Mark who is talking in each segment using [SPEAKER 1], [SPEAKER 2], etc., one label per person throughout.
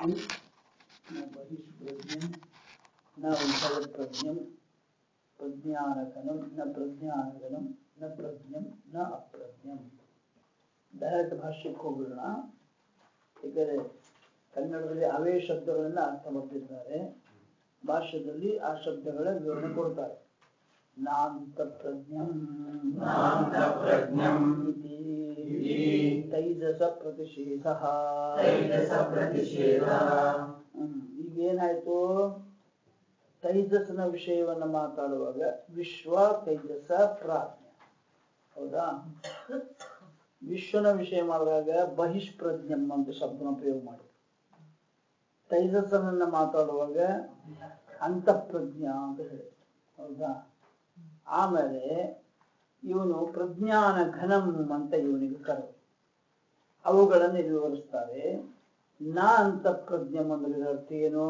[SPEAKER 1] न बहिष्प्रज्ञं न विषयप्रज्ञं प्रज्ञानघनं न ಪ್ರಜ್ಞಾನಘನಂ ನ ಪ್ರಜ್ಞಂ ನ ಅಪ್ರಜ್ಞಂ ಡೈರೆಕ್ಟ್ ಭಾಷೆಗೆ ಹೋಗೋಣ ಏಕೆಂದರೆ ಕನ್ನಡದಲ್ಲಿ ಅವೇ ಶಬ್ದಗಳನ್ನ ಅರ್ಥ ಮಾಡ್ತಿದ್ದಾರೆ ಭಾಷ್ಯದಲ್ಲಿ ಆ ಶಬ್ದಗಳ ವಿವರಣೆ ಕೊಡ್ತಾರೆ ನಾಂತ ಪ್ರಜ್ಞಂ
[SPEAKER 2] ನಾಂತಪ್ರಜ್ಞಂ
[SPEAKER 1] ಇತಿ
[SPEAKER 2] ಇತಿ
[SPEAKER 1] ತೈಜಸ ಪ್ರತಿಷೇಧ
[SPEAKER 2] ತೈಜಸ ಪ್ರತಿಷೇಧಃ.
[SPEAKER 1] ಹ್ಮ್. ಈಗ ಏನಾಯ್ತು ತೈಜಸ್ನ ವಿಷಯವನ್ನ ಮಾತಾಡುವಾಗ ವಿಶ್ವ ತೈಜಸ ಪ್ರಾಜ್ಞ ಹೌದಾ ವಿಶ್ವನ ವಿಷಯ ಮಾಡುವಾಗ ಬಹಿಷ್ಪ್ರಜ್ಞಂ ಅಂತ ಶಬ್ದನ ಪ್ರಯೋಗ ಮಾಡಿ ತೈಜಸ್ಸನನ್ನ ಮಾತಾಡುವಾಗ ಅಂತಃಪ್ರಜ್ಞ ಅಂತ ಹೇಳಿ ಹೌದಾ ಆಮೇಲೆ ಇವನು ಪ್ರಜ್ಞಾನ ಘನಂ ಅಂತ ಇವನಿಗೆ ಕರೆ ಅವುಗಳನ್ನು ಇಲ್ಲಿ ವಿವರಿಸ್ತಾರೆ ನಾ ಅಂತ ಪ್ರಜ್ಞಂ ಅಂದ್ರೆ ಇದರ ಅರ್ಥ ಏನು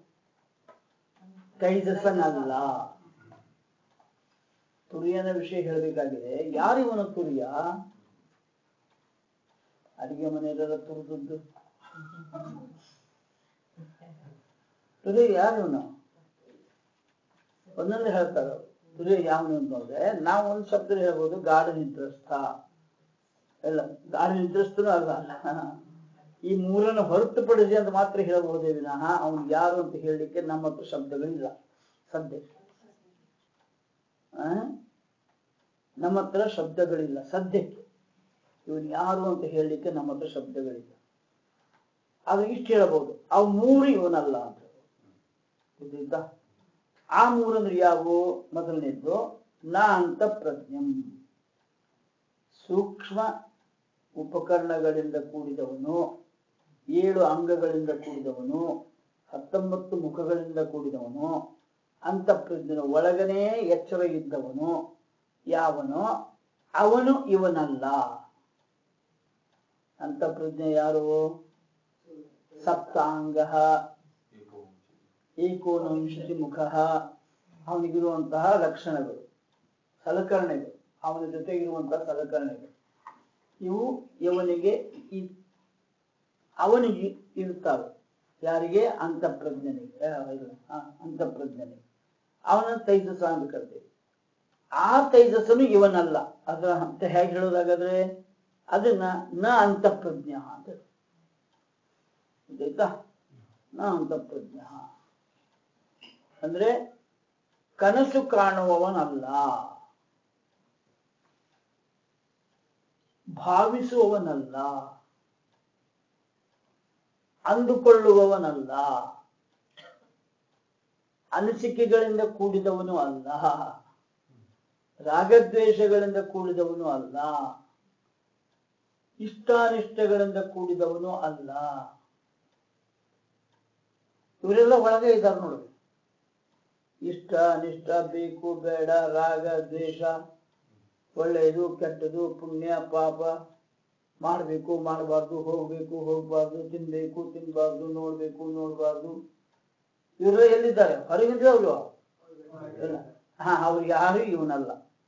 [SPEAKER 1] ತೈಜಸನಲ್ಲ ತುರಿಯನ ವಿಷಯ ಹೇಳಬೇಕಾಗಿದೆ ಯಾರಿವನು ತುರಿಯ ಅಡಿಗೆ ಮನೆಯಲ್ಲೆಲ್ಲ ತುರಿದದ್ದು ತುರಿಯ ಯಾರಿವನು ಒಂದೊಂದು ಹೇಳ್ತಾರೆ ಅವ್ರು. ತುರಿಯ ಯಾವನು ಅಂತಂದ್ರೆ ನಾವು ಒಂದು ಶಬ್ದ ಹೇಳ್ಬೋದು ಗಾಢ ನಿದ್ರಸ್ಥ ಇಲ್ಲ ಗಾಢ ನಿದ್ರಸ್ಥನೂ ಅಲ್ಲ ಈ ಮೂರನ್ನು ಹೊರತುಪಡಿಸಿ ಅಂತ ಮಾತ್ರ ಹೇಳಬಹುದೇ ವಿನಃ ಅವನು ಯಾರು ಅಂತ ಹೇಳಲಿಕ್ಕೆ ನಮ್ಮ ಹತ್ರ ಶಬ್ದಗಳಿಲ್ಲ ಸದ್ಯಕ್ಕೆ ಆ? ನಮ್ಮ ಹತ್ರ ಶಬ್ದಗಳಿಲ್ಲ ಸದ್ಯಕ್ಕೆ ಇವನು ಯಾರು ಅಂತ ಹೇಳಲಿಕ್ಕೆ ನಮ್ಮ ಹತ್ರ ಶಬ್ದಗಳಿಲ್ಲ ಆದ್ರೆ ಇಷ್ಟು ಹೇಳಬಹುದು ಅವು ಮೂರು ಇವನಲ್ಲ ಅಂತ ಗೊತ್ತಾಯ್ತಾ ಆ ಮೂರಂದ್ರೆ ಯಾವುವು ಮೊದಲನೇದ್ದು ನಾ ಅಂತ ಪ್ರಜ್ಞಂ ಸೂಕ್ಷ್ಮ ಉಪಕರಣಗಳಿಂದ ಕೂಡಿದವನು ಏಳು ಅಂಗಗಳಿಂದ ಕೂಡಿದವನು ಹತ್ತೊಂಬತ್ತು ಮುಖಗಳಿಂದ ಕೂಡಿದವನು ಅಂತಃಪ್ರಜ್ಞನ ಒಳಗನೇ ಎಚ್ಚರ ಇದ್ದವನು ಯಾವನೋ ಅವನು ಇವನಲ್ಲ ಅಂತಃಪ್ರಜ್ಞೆ ಯಾರು ಸಪ್ತಾಂಗ ಏಕೋನವಿಂಶತಿ ಮುಖ ಅವನಿಗಿರುವಂತಹ ಲಕ್ಷಣಗಳು ಸಲಕರಣೆಗಳು ಅವನ ಜೊತೆಗಿರುವಂತಹ ಸಲಕರಣೆಗಳು ಇವು ಇವನಿಗೆ ಇ- ಅವನಿಗೆ ಇರುತ್ತವೆ ಯಾರಿಗೆ ಅಂತಃಪ್ರಜ್ಞನಿಗೆ ಆ, ಇದು, ಆ, ಅಂತಃಪ್ರಜ್ಞನಿಗೆ ಅವನ ತೈಜಸ ಅಂತ ಕರಿತೇವೆ ಆ ತೈಜಸ್ಸನು ಇವನಲ್ಲ ಅದರ ಅಂತ ಹೇಗೆ ಹೇಳೋದಾಗಾದ್ರೆ ಅದನ್ನ ನ ಅಂತಃಪ್ರಜ್ಞ ಅಂತ ಹೇಳಿ. ಗೊತ್ತಾಯ್ತಾ ನ ಅಂತಃಪ್ರಜ್ಞ ಅಂದ್ರೆ ಕನಸು ಕಾಣುವವನಲ್ಲ ಭಾವಿಸುವವನಲ್ಲ ಅಂದುಕೊಳ್ಳುವವನಲ್ಲ ಅನಿಸಿಕೆಗಳಿಂದ ಕೂಡಿದವನು ಅಲ್ಲ ರಾಗದ್ವೇಷಗಳಿಂದ ಕೂಡಿದವನು ಅಲ್ಲ ಇಷ್ಟಾನಿಷ್ಟಗಳಿಂದ ಕೂಡಿದವನು ಅಲ್ಲ ಇವರೆಲ್ಲ ಒಳಗೆ ಇದ್ದಾರೆ ನೋಡಿ ಇಷ್ಟ ಅನಿಷ್ಟ ಬೇಕು ಬೇಡ ರಾಗ ದ್ವೇಷ ಒಳ್ಳೆಯದು ಕೆಟ್ಟದು ಪುಣ್ಯ ಪಾಪ ಮಾಡಬೇಕು ಮಾಡಬಾರ್ದು ಹೋಗ್ಬೇಕು ಹೋಗ್ಬಾರ್ದು ತಿನ್ಬೇಕು ತಿನ್ಬಾರ್ದು ನೋಡ್ಬೇಕು ನೋಡ್ಬಾರ್ದು ಇವರೆಲ್ಲ ಎಲ್ಲಿದ್ದಾರೆ ಹೊರಗಿದ್ರೆ ಅವರು ಇಲ್ಲ ಹಾ ಅವ್ರು ಯಾರು ಇವನಲ್ಲ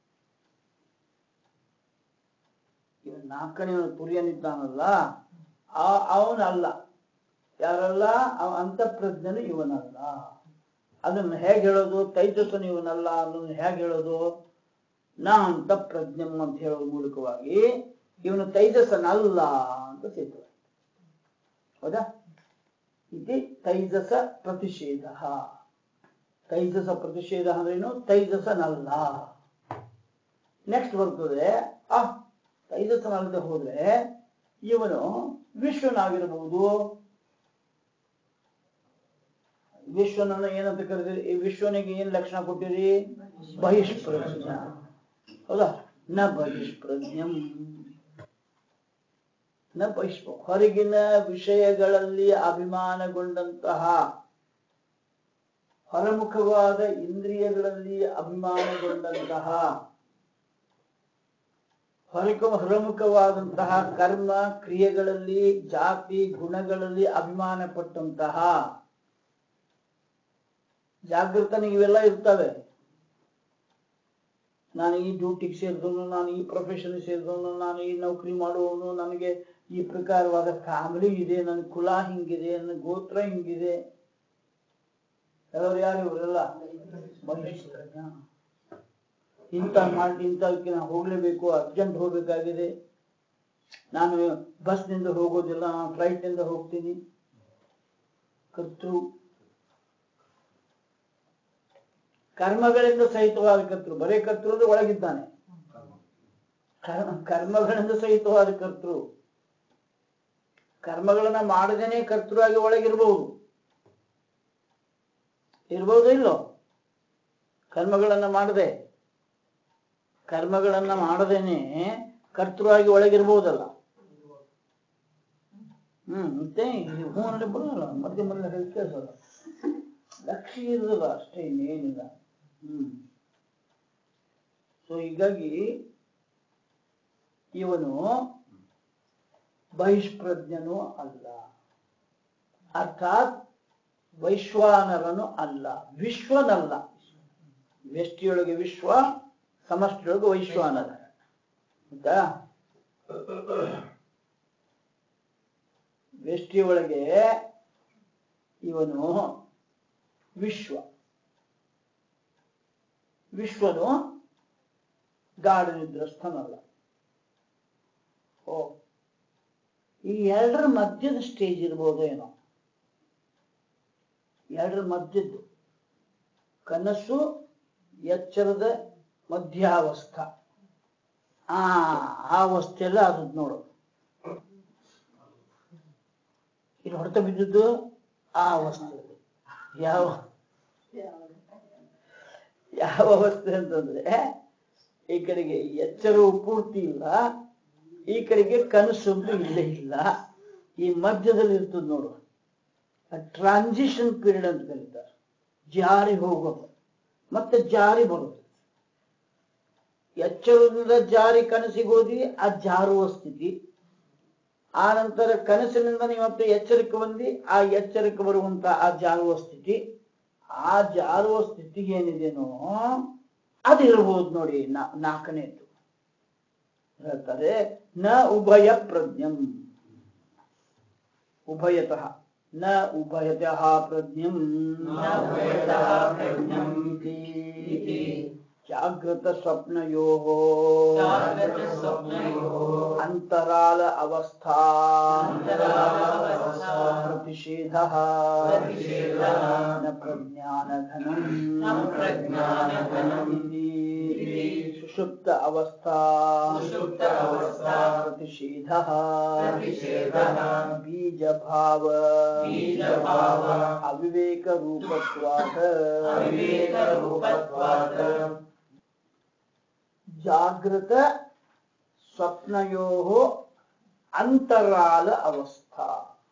[SPEAKER 1] ಇವನ್ ನಾಲ್ಕನೇ ತುರಿಯನಿದ್ದಾನಲ್ಲ ಆ ಅವನಲ್ಲ ಯಾರಲ್ಲ ಅವ ಅಂತಃಪ್ರಜ್ಞನು ಇವನಲ್ಲ ಅದನ್ನು ಹೇಗೆ ಹೇಳೋದು ತೈಜಸ್ಸನು ಇವನಲ್ಲ ಅನ್ನೋದನ್ನು ಹೇಗೆ ಹೇಳೋದು ನಾ ಅಂತ ಪ್ರಜ್ಞಂ ಅಂತ ಹೇಳೋದ್ರ ಮೂಲಕವಾಗಿ ಇವನು ತೈಜಸ್ಸನಲ್ಲ ಅಂತ ಸಿದ್ಧ ಹೌದಾ ಇದು ತೈಜಸ ಪ್ರತಿಷೇಧ ತೈಜಸ ಪ್ರತಿಷೇಧ ಅಂದ್ರೇನು ತೈಜಸನಲ್ಲ ನೆಕ್ಸ್ಟ್ ಬರ್ತದೆ ಆ ತೈಜಸನಲ್ಲದೆ ಹೋದ್ರೆ ಇವನು ವಿಶ್ವನಾಗಿರಬಹುದು ವಿಶ್ವನನ್ನು ಏನಂತ ಕರೆದಿರಿ ಈ ವಿಶ್ವನಿಗೆ ಏನ್ ಲಕ್ಷಣ ಕೊಟ್ಟಿರಿ ಬಹಿಷ್ಪ್ರಜ್ಞ ಹೌದಾ ನ ಬಹಿಷ್ಪ್ರಜ್ಞಂ ನ ಬಹಿಷ್ಪ ಹೊರಗಿನ ವಿಷಯಗಳಲ್ಲಿ ಅಭಿಮಾನಗೊಂಡಂತಹ ಹೊರಮುಖವಾದ ಇಂದ್ರಿಯಗಳಲ್ಲಿ ಅಭಿಮಾನಗೊಂಡಂತಹ ಹೊರಕ ಹೊರಮುಖವಾದಂತಹ ಕರ್ಮ ಕ್ರಿಯೆಗಳಲ್ಲಿ ಜಾತಿ ಗುಣಗಳಲ್ಲಿ ಅಭಿಮಾನ ಪಟ್ಟಂತಹ ಜಾಗೃತನಿಗೆ ಇವೆಲ್ಲ ಇರ್ತವೆ ನಾನು ಈ ಡ್ಯೂಟಿಗೆ ಸೇರಿದವನು ನಾನು ಈ ಪ್ರೊಫೆಷನ್ ಸೇರಿದವನು ನಾನು ಈ ನೌಕರಿ ಮಾಡುವವನು ನನಗೆ ಈ ಪ್ರಕಾರವಾದ ಫ್ಯಾಮಿಲಿ ಇದೆ ನನ್ನ ಕುಲ ಹಿಂಗಿದೆ ನನ್ನ ಗೋತ್ರ ಹಿಂಗಿದೆ ಕೆಲವರು ಯಾರು ಇವರೆಲ್ಲ ಬಹಿಷ್ಕೃತ. ಇಂಥ ಮಾಡಿ ಇಂಥಕ್ಕೆ ನಾನು ಹೋಗ್ಲೇಬೇಕು ಅರ್ಜೆಂಟ್ ಹೋಗ್ಬೇಕಾಗಿದೆ ನಾನು ಬಸ್ನಿಂದ ಹೋಗೋದಿಲ್ಲ ನಾನು ಫ್ಲೈಟ್ನಿಂದ ಹೋಗ್ತೀನಿ ಕರ್ತೃ ಕರ್ಮಗಳಿಂದ ಸಹಿತವಾದ ಕರ್ತೃ ಬರೇ ಕರ್ತೃ ಅಂದ್ರೆ ಒಳಗಿದ್ದಾನೆ ಕರ್ಮ ಕರ್ಮಗಳಿಂದ ಸಹಿತವಾದ ಕರ್ತೃ ಕರ್ಮಗಳನ್ನ ಮಾಡದೇನೆ ಕರ್ತೃವಾಗಿ ಒಳಗಿರ್ಬಹುದು ಇರ್ಬೋದು ಇಲ್ಲೋ ಕರ್ಮಗಳನ್ನ ಮಾಡದೆ ಕರ್ಮಗಳನ್ನ ಮಾಡದೇನೆ ಕರ್ತೃವಾಗಿ ಒಳಗಿರ್ಬೋದಲ್ಲ ಹ್ಮ್ ಮತ್ತೆ ಇದು ಹ್ಞೂ ಅಂದ್ರೆ ಬರೋಲ್ಲ ಮಧ್ಯೆ ಮಧ್ಯೆ ಹೇಳಿ ಕೇಳಿಸಲ್ಲ ಲಕ್ಷ್ಯ ಇರೋದಿಲ್ಲ ಅಷ್ಟೇ ಇನ್ನೇನಿಲ್ಲ ಹ್ಮ್ ಸೊ ಹೀಗಾಗಿ ಇವನು ಬಹಿಷ್ಪ್ರಜ್ಞನೂ ಅಲ್ಲ ಅರ್ಥಾತ್ ವೈಶ್ವಾನರನು ಅಲ್ಲ ವಿಶ್ವನಲ್ಲ ವ್ಯಷ್ಟಿಯೊಳಗೆ ವಿಶ್ವ ಸಮಷ್ಟಿಯೊಳಗೆ ವೈಶ್ವಾನರ ಆಯ್ತಾ ವ್ಯಷ್ಟಿಯೊಳಗೆ ಇವನು ವಿಶ್ವ ವಿಶ್ವನು ಗಾಢ ನಿದ್ರಸ್ಥನಲ್ಲ ಓ ಈ ಎರಡರ ಮಧ್ಯದ ಸ್ಟೇಜ್ ಇರ್ಬೋದು ಏನೋ ಎರಡರ ಮಧ್ಯದ್ದು ಕನಸು ಎಚ್ಚರದ ಮಧ್ಯಾವಸ್ಥ ಆ ಆ ಅವಸ್ಥೆಲ್ಲ ಅದು ನೋಡು ಇಲ್ಲಿ ಹೊಡೆತ ಬಿದ್ದದ್ದು ಆ ಅವಸ್ಥೆಯಲ್ಲಿ ಯಾವ ಯಾವ ಅವಸ್ಥೆ ಅಂತಂದ್ರೆ ಈ ಕಡೆಗೆ ಎಚ್ಚರವು ಪೂರ್ತಿ ಇಲ್ಲ ಈ ಕಡೆಗೆ ಕನಸು ಅಂತೂ ಇಲ್ಲೇ ಇಲ್ಲ ಈ ಮಧ್ಯದಲ್ಲಿ ಇರ್ತದೆ ನೋಡು ಟ್ರಾನ್ಸಿಷನ್ ಪೀರಿಯಡ್ ಅಂತ ಕರೀತಾರೆ ಜಾರಿ ಹೋಗೋದು ಮತ್ತೆ ಜಾರಿ ಬರೋದು ಎಚ್ಚರದಿಂದ ಜಾರಿ ಕನಸಿಗೆ ಹೋದಿ ಆ ಜಾರುವ ಸ್ಥಿತಿ ಆ ನಂತರ ಕನಸಿನಿಂದ ನೀವು ಮತ್ತೆ ಎಚ್ಚರಕ್ಕೆ ಬಂದು ಆ ಎಚ್ಚರಕ್ಕೆ ಬರುವಂತ ಆ ಜಾರುವ ಸ್ಥಿತಿ ಆ ಜಾರುವ ಸ್ಥಿತಿಗೆ ಏನಿದೆನೋ ಅದು ಇರಬಹುದು ನೋಡಿ ನಾ ನಾಲ್ಕನೇದು ಹೇಳ್ತಾರೆ ನ ಉಭಯ ಪ್ರಜ್ಞಂ ಉಭಯತಃ ನ ಉಭಯತಃ ಪ್ರಜ್ಞಂ
[SPEAKER 2] ನ ಉಭಯತಃ ಪ್ರಜ್ಞಂ ಇತಿ
[SPEAKER 1] ಜಾಗೃತ ಸ್ವಪ್ನಯೋ
[SPEAKER 2] ಜಾಗೃತ ಸ್ವಪ್ನಯೋಃ
[SPEAKER 1] ಅಂತರಾಲ ಅವಸ್ಥಾ
[SPEAKER 2] ಅಂತರಾಲಾವಸ್ಥಾ
[SPEAKER 1] ಪ್ರತಿಷೇಧ
[SPEAKER 2] ಪ್ರತಿಷೇಧಃ
[SPEAKER 1] ನ ಪ್ರಜ್ಞಾನಘನಂ
[SPEAKER 2] ನ ಪ್ರಜ್ಞಾನಘನಂ
[SPEAKER 1] ಇತಿ
[SPEAKER 2] ಇತಿ
[SPEAKER 1] ಸುಷುಪ್ತ ಅವಸ್ಥಾ
[SPEAKER 2] ಸುಷುಪ್ತ ಅವಸ್ಥಾ
[SPEAKER 1] ಪ್ರತಿಷೇಧ
[SPEAKER 2] ಪ್ರತಿಷೇಧಃ
[SPEAKER 1] ಬೀಜಭಾವ
[SPEAKER 2] ಬೀಜಭಾವ
[SPEAKER 1] ಅವಿವೇಕ ರೂಪತ್ವಾದ
[SPEAKER 2] ಅವಿವೇಕರೂಪತ್ವಾತ್
[SPEAKER 1] ಜಾಗೃತ ಸ್ವಪ್ನಯೋ ಅಂತರಾಲ ಅವಸ್ಥಾ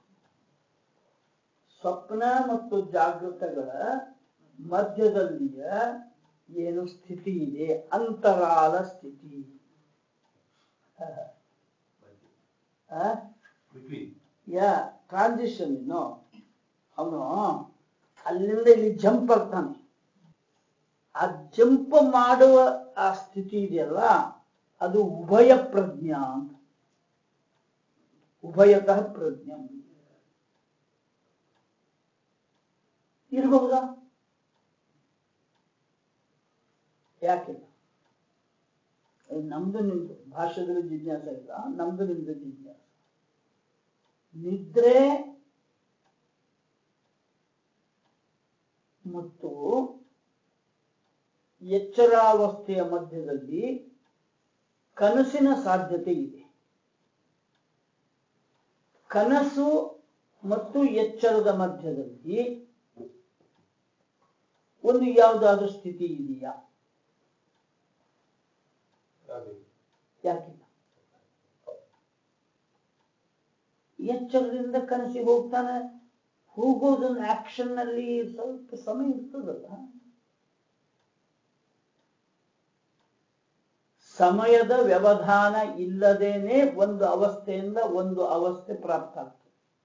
[SPEAKER 1] ಸ್ವಪ್ನ ಮತ್ತು ಜಾಗೃತಗಳ ಮಧ್ಯದಲ್ಲಿಯ ಏನು ಸ್ಥಿತಿ ಇದೆ ಅಂತರಾಲ ಸ್ಥಿತಿ ಯಾ ಟ್ರಾನ್ಸಿಷನ್ ಇನ್ನು ಅವನು ಅಲ್ಲಿಂದ ಇಲ್ಲಿ ಜಂಪ್ ಆಗ್ತಾನೆ ಆ ಜಂಪ್ ಮಾಡುವ ಆ ಸ್ಥಿತಿ ಇದೆಯಲ್ಲ ಅದು ಉಭಯ ಪ್ರಜ್ಞಾ ಅಂತ ಉಭಯತಃ ಪ್ರಜ್ಞೆ ಇರಬಹುದಾ ಯಾಕಿಲ್ಲ ಇದು ನಮ್ದು ನಿಮ್ದು ಭಾಷೆದಲ್ಲಿ ಜಿಜ್ಞಾಸ ಇಲ್ಲ ನಮ್ದು ನಿಮ್ದು ಜಿಜ್ಞಾಸ ನಿದ್ರೆ ಮತ್ತು ಎಚ್ಚರಾವಸ್ಥೆಯ ಮಧ್ಯದಲ್ಲಿ ಕನಸಿನ ಸಾಧ್ಯತೆ ಇದೆ ಕನಸು ಮತ್ತು ಎಚ್ಚರದ ಮಧ್ಯದಲ್ಲಿ ಒಂದು ಯಾವುದಾದ್ರೂ ಸ್ಥಿತಿ ಇದೆಯಾ ಯಾಕಿಲ್ಲ ಎಚ್ಚರದಿಂದ ಕನಸಿಗೆ ಹೋಗ್ತಾನೆ ಹೋಗೋದೊಂದು ಆಕ್ಷನ್ ನಲ್ಲಿ ಸ್ವಲ್ಪ ಸಮಯ ಇರ್ತದಲ್ಲ ಸಮಯದ ವ್ಯವಧಾನ ಇಲ್ಲದೇನೆ ಒಂದು ಅವಸ್ಥೆಯಿಂದ ಒಂದು ಅವಸ್ಥೆ ಪ್ರಾಪ್ತ ಆಗ್ತದೆ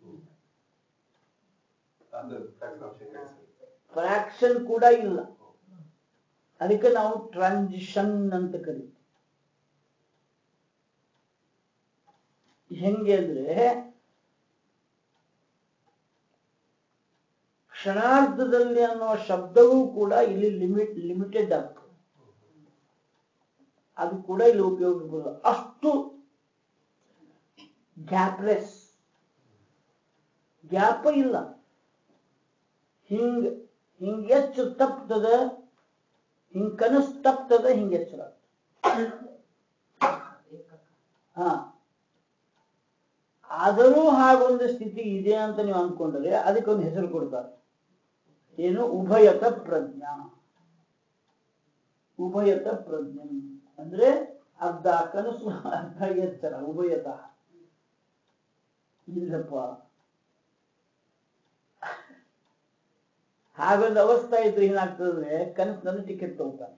[SPEAKER 1] ಫ್ರಾಕ್ಷನ್ ಕೂಡ ಇಲ್ಲ ಅದಕ್ಕೆ ನಾವು ಟ್ರಾನ್ಸಿಷನ್ ಅಂತ ಕರಿತೀವಿ ಹೆಂಗೆ ಅಂದ್ರೆ ಕ್ಷಣಾರ್ಧದಲ್ಲಿ ಅನ್ನುವ ಶಬ್ದವೂ ಕೂಡ ಇಲ್ಲಿ ಲಿಮಿಟ್ ಲಿಮಿಟೆಡ್ ಆಗ್ತದೆ ಅದು ಕೂಡ ಇಲ್ಲಿ ಉಪಯೋಗ ಅಷ್ಟು ಗ್ಯಾಪ್ಲೆಸ್ ಗ್ಯಾಪ ಇಲ್ಲ ಹಿಂಗ್ ಹಿಂಗ್ ಎಷ್ಟು ತಪ್ತದ ಹಿಂಗ್ ಕನಸು ತಪ್ತದ ಹಿಂಗ್ ಎಚ್ಚರ ಹಾ ಆದರೂ ಹಾಗೊಂದು ಸ್ಥಿತಿ ಇದೆ ಅಂತ ನೀವು ಅಂದ್ಕೊಂಡ್ರೆ ಅದಕ್ಕೊಂದು ಹೆಸರು ಕೊಡ್ತಾರೆ ಏನು ಉಭಯತ ಪ್ರಜ್ಞಾ ಉಭಯತ ಪ್ರಜ್ಞೆ ಅಂದ್ರೆ ಅರ್ಧ ಕನಸು ಅರ್ಧ ಎಚ್ಚರ ಉಭಯತ ಇಲ್ಲಪ್ಪ ಹಾಗೊಂದು ಅವಸ್ಥೆ ಇದ್ರೆ ಏನಾಗ್ತದೆ ಕನಸಿನಲ್ಲಿ ಟಿಕೆಟ್ ತಗೋತಾನೆ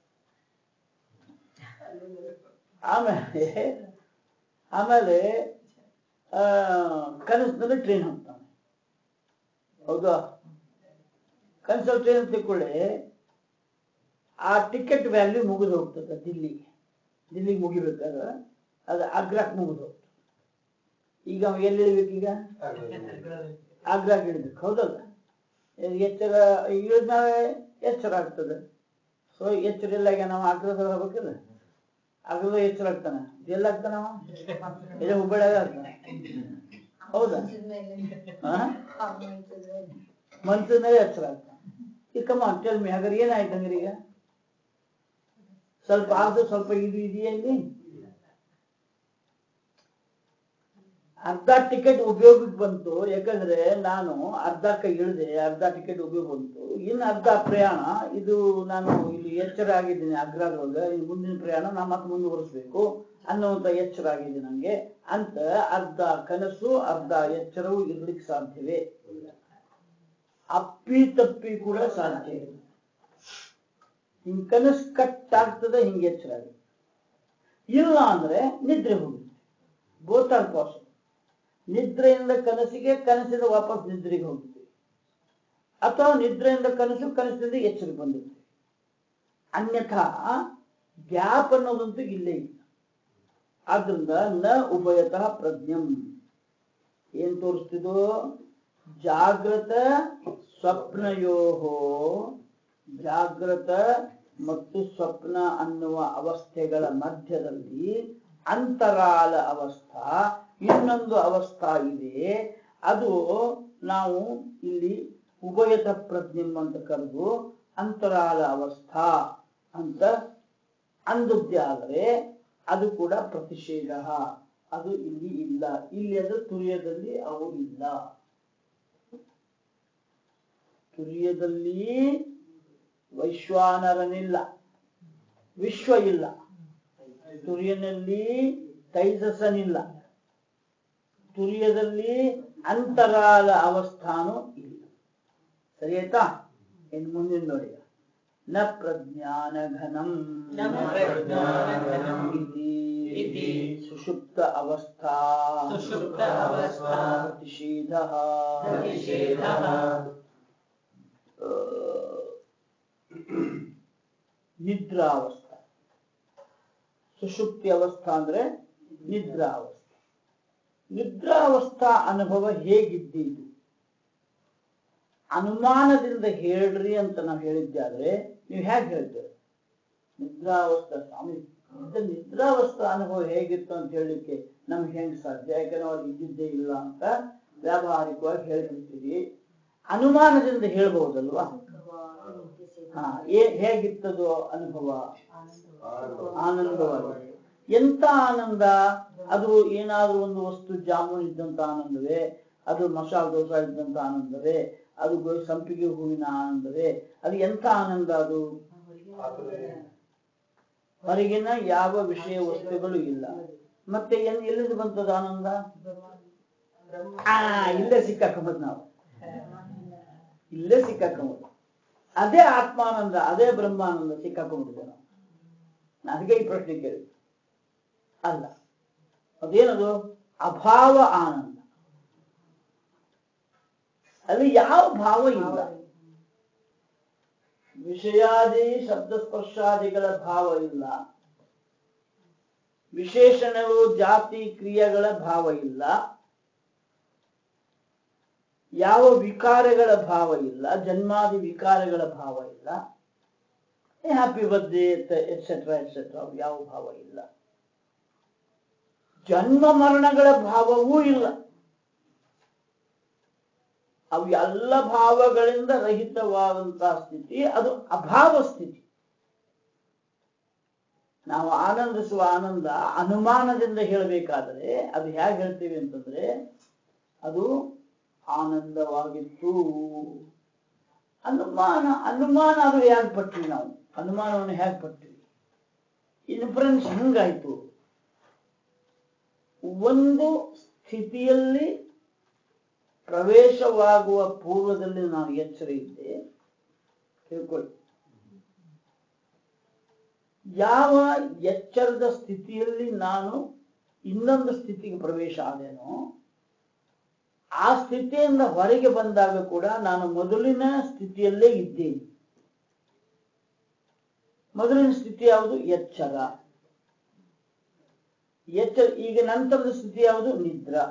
[SPEAKER 1] ಆಮೇಲೆ ಆಮೇಲೆ ಆ ಕನಸಿನಲ್ಲಿ ಟ್ರೈನ್ ಹೋಗ್ತಾನೆ ಹೌದಾ ಕನ್ಸಲ್ ಟ್ರೈನ್ ತಿಳ್ಕೊಳ್ಳಿ ಆ ಟಿಕೆಟ್ ವ್ಯಾಲ್ಯೂ ಮುಗಿದು ಹೋಗ್ತದೆ ದಿಲ್ಲಿಗೆ ದಿಲ್ಲಿಗೆ ಮುಗಿಬೇಕಾದ್ರೆ ಅದು ಆಗ್ರಾಕ್ ಮುಗಿದು ಹೋಗ್ತದೆ ಈಗ ಅವ ಎಲ್ಲಿ ಇಳಿಬೇಕು ಈಗ ಆಗ್ರಾಕ್ ಇಳಿಬೇಕು ಹೌದಲ್ಲ ಎಚ್ಚರ ಇಳಿದ್ಮೇಲೆ ಎಚ್ಚರ ಆಗ್ತದೆ ಸೊ ಎಚ್ಚರ ಇಲ್ಲಾಗ ನಾವು ಆಗ್ರದ ಹೋಗ್ಬೇಕಿಲ್ಲ ಆಗ್ರದ ಎಚ್ಚರ ಆಗ್ತಾನೆ ಎಲ್ಲಾಗ್ತಾನ ಅವ ಇಲ್ಲ ಹುಬ್ಬಳ್ಳಿಯಾಗ ಆಗ್ತಾನೆ ಹೌದಾ ಹಾ ಮನ್ಸಿನ ಮೇಲೆ ಎಚ್ಚರ ಆಗ್ತಾನೆ ಈಗ ಕಮ ಟೆಲ್ ಮಿ ಹಾಗಾದ್ರೆ ಏನಾಯ್ತು ಹಂಗಾರೆ ಈಗ ಸ್ವಲ್ಪ ಅದು ಸ್ವಲ್ಪ ಇದು ಇದೆಯಲ್ಲಿ ಅರ್ಧ ಟಿಕೆಟ್ ಉಪಯೋಗಕ್ಕೆ ಬಂತು ಯಾಕಂದ್ರೆ ನಾನು ಅರ್ಧಕ್ಕೆ ಇಳಿದೆ ಅರ್ಧ ಟಿಕೆಟ್ ಉಪಯೋಗ ಬಂತು ಇನ್ನು ಅರ್ಧ ಪ್ರಯಾಣ ಇದು ನಾನು ಇಲ್ಲಿ ಎಚ್ಚರ ಆಗಿದ್ದೀನಿ ಅಗ್ರದೊಳಗೆ ಇನ್ನು ಮುಂದಿನ ಪ್ರಯಾಣ ನಾನು ಮತ್ತೆ ಮುಂದುವರಿಸ್ಬೇಕು ಅನ್ನುವಂತ ಎಚ್ಚರ ಆಗಿದೆ ನಂಗೆ ಅಂತ ಅರ್ಧ ಕನಸು ಅರ್ಧ ಎಚ್ಚರವು ಇರ್ಲಿಕ್ಕೆ ಸಾಧ್ಯವೇ ಅಪ್ಪಿ ತಪ್ಪಿ ಕೂಡ ಸಾಧ್ಯ ಇಲ್ಲ ಹಿಂಗ್ ಕನಸು ಕಟ್ ಆಗ್ತದೆ ಹಿಂಗೆ ಎಚ್ಚರ ಆಗಿದೆ ಇಲ್ಲ ಅಂದ್ರೆ ನಿದ್ರೆ ಹೋಗುತ್ತೆ ಬೋತ್ ಆರ್ ಪಾಸಿಬಲ್ ನಿದ್ರೆಯಿಂದ ಕನಸಿಗೆ ಕನಸಿಂದ ವಾಪಸ್ ನಿದ್ರೆಗೆ ಹೋಗುತ್ತೆ ಅಥವಾ ನಿದ್ರೆಯಿಂದ ಕನಸು ಕನಸಿನಿಂದ ಎಚ್ಚರಿಕೆ ಬಂದಿರುತ್ತೆ ಅನ್ಯಥಾ ಗ್ಯಾಪ್ ಅನ್ನೋದಂತೂ ಇಲ್ಲೇ ಇಲ್ಲ ಆದ್ರಿಂದ ನ ಉಭಯತಃ ಪ್ರಜ್ಞಂ ಏನ್ ತೋರಿಸ್ತಿದ್ದು ಜಾಗೃತ ಸ್ವಪ್ನಯೋಹೋ ಜಾಗೃತ ಮತ್ತು ಸ್ವಪ್ನ ಅನ್ನುವ ಅವಸ್ಥೆಗಳ ಮಧ್ಯದಲ್ಲಿ ಅಂತರಾಲ ಅವಸ್ಥಾ ಇನ್ನೊಂದು ಅವಸ್ಥಾ ಇದೆ ಅದು ನಾವು ಇಲ್ಲಿ ಉಭಯತ ಪ್ರಜ್ಞೆಂ ಅಂತ ಕರೆದು ಅಂತರಾಲ ಅವಸ್ಥಾ ಅಂತ ಅಂದದ್ದೇ ಆದರೆ ಅದು ಕೂಡ ಪ್ರತಿಷೇಧ ಅದು ಇಲ್ಲಿ ಇಲ್ಲ ಇಲ್ಲಿ ಅಂದ್ರೆ ತುರಿಯದಲ್ಲಿ ಅವು ಇಲ್ಲ ತುರಿಯದಲ್ಲಿ ವೈಶ್ವಾನರನಿಲ್ಲ ವಿಶ್ವ ಇಲ್ಲ ತುರಿಯನಲ್ಲಿ ತೈಜಸನಿಲ್ಲ ತುರಿಯದಲ್ಲಿ ಅಂತರಾಲ ಅವಸ್ಥಾನು ಇಲ್ಲ ಸರಿ ಆಯ್ತಾ ಇನ್ನು ಮುಂದಿನ ನೋಡಿ ನ ಪ್ರಜ್ಞಾನ ಘನಂ
[SPEAKER 2] ನ ಪ್ರಜ್ಞಾನಘನಂ ಇತಿ
[SPEAKER 1] ಸುಷುಪ್ತ ಅವಸ್ಥಾ
[SPEAKER 2] ಸುಷುಪ್ತ ಅವಸ್ಥಾ
[SPEAKER 1] ಪ್ರತಿಷೇಧ
[SPEAKER 2] ಪ್ರತಿಷೇಧಃ
[SPEAKER 1] ನಿದ್ರಾವಸ್ಥಾ ಸುಷುಪ್ತಿ ಅವಸ್ಥಾ ಅಂದ್ರೆ ನಿದ್ರಾವಸ್ಥಾ ನಿದ್ರಾವಸ್ಥಾ ಅನುಭವ ಹೇಗಿದ್ದೀತು ಅನುಮಾನದಿಂದ ಹೇಳ್ರಿ ಅಂತ ನಾವು ಹೇಳಿದ್ದಾದ್ರೆ ನೀವು ಹೇಗೆ ಹೇಳ್ತೀರಿ ನಿದ್ರಾವಸ್ಥಾ ಸ್ವಾಮಿ ಇದು ನಿದ್ರಾವಸ್ಥಾ ಅನುಭವ ಹೇಗಿತ್ತು ಅಂತ ಹೇಳಲಿಕ್ಕೆ ನಮ್ಗೆ ಹೆಂಗ್ ಸಾಧ್ಯ ಯಾಕಂದ್ರೆ ಅವ್ರು ಇದ್ದಿದ್ದೇ ಇಲ್ಲ ಅಂತ ವ್ಯಾವಹಾರಿಕವಾಗಿ ಹೇಳ್ಬಿಡ್ತೀವಿ ಅನುಮಾನದಿಂದ ಹೇಳ್ಬಹುದಲ್ವಾ ಹಾ ಏ- ಹೇಗಿತ್ತದು ಅನುಭವ ಆನಂದವಾಗಿದೆ ಎಂತ ಆನಂದ ಅದು ಏನಾದ್ರೂ ಒಂದು ವಸ್ತು ಜಾಮೂನ್ ಇದ್ದಂತ ಆನಂದವೇ ಅದು ಮಸಾಲೆ ದೋಸೆ ಇದ್ದಂತ ಆನಂದವೇ ಅದು ಗೊ- ಸಂಪಿಗೆ ಹೂವಿನ ಆನಂದವೇ ಅದು ಎಂತ ಆನಂದ ಅದು ಹೊರಗಿನ ಯಾವ ವಿಷಯ ವಸ್ತುಗಳು ಇಲ್ಲ ಮತ್ತೆ ಎಲ್- ಎಲ್ಲಿಂದ ಬಂತದ ಆನಂದ ಆ ಇಲ್ಲೇ ಸಿಕ್ಕಾಕೊಂಬದ್ ನಾವು ಇಲ್ಲೇ ಸಿಕ್ಕಾಕೊಂಬುದು ಅದೇ ಆತ್ಮಾನಂದ ಅದೇ ಬ್ರಹ್ಮಾನಂದ ಸಿಕ್ಕಾಕೊಂಡ್ಬಿಟ್ಟಿದೆ ನಾವು ನನಗೆ ಈ ಪ್ರಶ್ನೆ ಕೇಳಿ ಅಲ್ಲ ಅದೇನದು ಅಭಾವ ಆನಂದ ಅಲ್ಲಿ ಯಾವ ಭಾವ ಇಲ್ಲ ವಿಷಯಾದಿ ಶಬ್ದ ಸ್ಪರ್ಶಾದಿಗಳ ಭಾವ ಇಲ್ಲ ವಿಶೇಷಣಗಳು ಜಾತಿ ಕ್ರಿಯೆಗಳ ಭಾವ ಇಲ್ಲ ಯಾವ ವಿಕಾರಗಳ ಭಾವ ಇಲ್ಲ ಜನ್ಮಾದಿ ವಿಕಾರಗಳ ಭಾವ ಇಲ್ಲ ಹ್ಯಾಪಿ ಬರ್ತ್ಡೇ ಎಟ್ಸೆಟ್ರಾ ಎಟ್ಸೆಟ್ರಾ ಯಾವ ಭಾವ ಇಲ್ಲ ಜನ್ಮ ಮರಣಗಳ ಭಾವವೂ ಇಲ್ಲ ಅವು ಎಲ್ಲ ಭಾವಗಳಿಂದ ರಹಿತವಾದಂತಹ ಸ್ಥಿತಿ ಅದು ಅಭಾವ ಸ್ಥಿತಿ ನಾವು ಆನಂದಿಸುವ ಆನಂದ ಅನುಮಾನದಿಂದ ಹೇಳಬೇಕಾದರೆ ಅದು ಹೇಗೆ ಹೇಳ್ತೀವಿ ಅಂತಂದ್ರೆ ಅದು ಆನಂದವಾಗಿತ್ತು ಅನುಮಾನ ಅನುಮಾನ ಅದು ಹೇಗೆ ಪಟ್ವಿ ನಾವು ಅನುಮಾನವನ್ನು ಹೇಗೆ ಪಟ್ವಿ ಇನ್ಫ್ಲುಯೆನ್ಸ್ ಹೆಂಗಾಯ್ತು ಒಂದು ಸ್ಥಿತಿಯಲ್ಲಿ ಪ್ರವೇಶವಾಗುವ ಪೂರ್ವದಲ್ಲಿ ನಾನು ಎಚ್ಚರ ಇದ್ದೆ ತಿಳ್ಕೊಳ್ಳಿ ಯಾವ ಎಚ್ಚರದ ಸ್ಥಿತಿಯಲ್ಲಿ ನಾನು ಇನ್ನೊಂದು ಸ್ಥಿತಿಗೆ ಪ್ರವೇಶ ಆದೇನೋ ಆ ಸ್ಥಿತಿಯಿಂದ ಹೊರಗೆ ಬಂದಾಗ ಕೂಡ ನಾನು ಮೊದಲಿನ ಸ್ಥಿತಿಯಲ್ಲೇ ಇದ್ದೇನೆ ಮೊದಲಿನ ಸ್ಥಿತಿ ಯಾವುದು ಎಚ್ಚರ ಎಚ್ಚರ ಈಗ ನಂತರದ ಸ್ಥಿತಿ ಯಾವುದು ನಿದ್ರಾ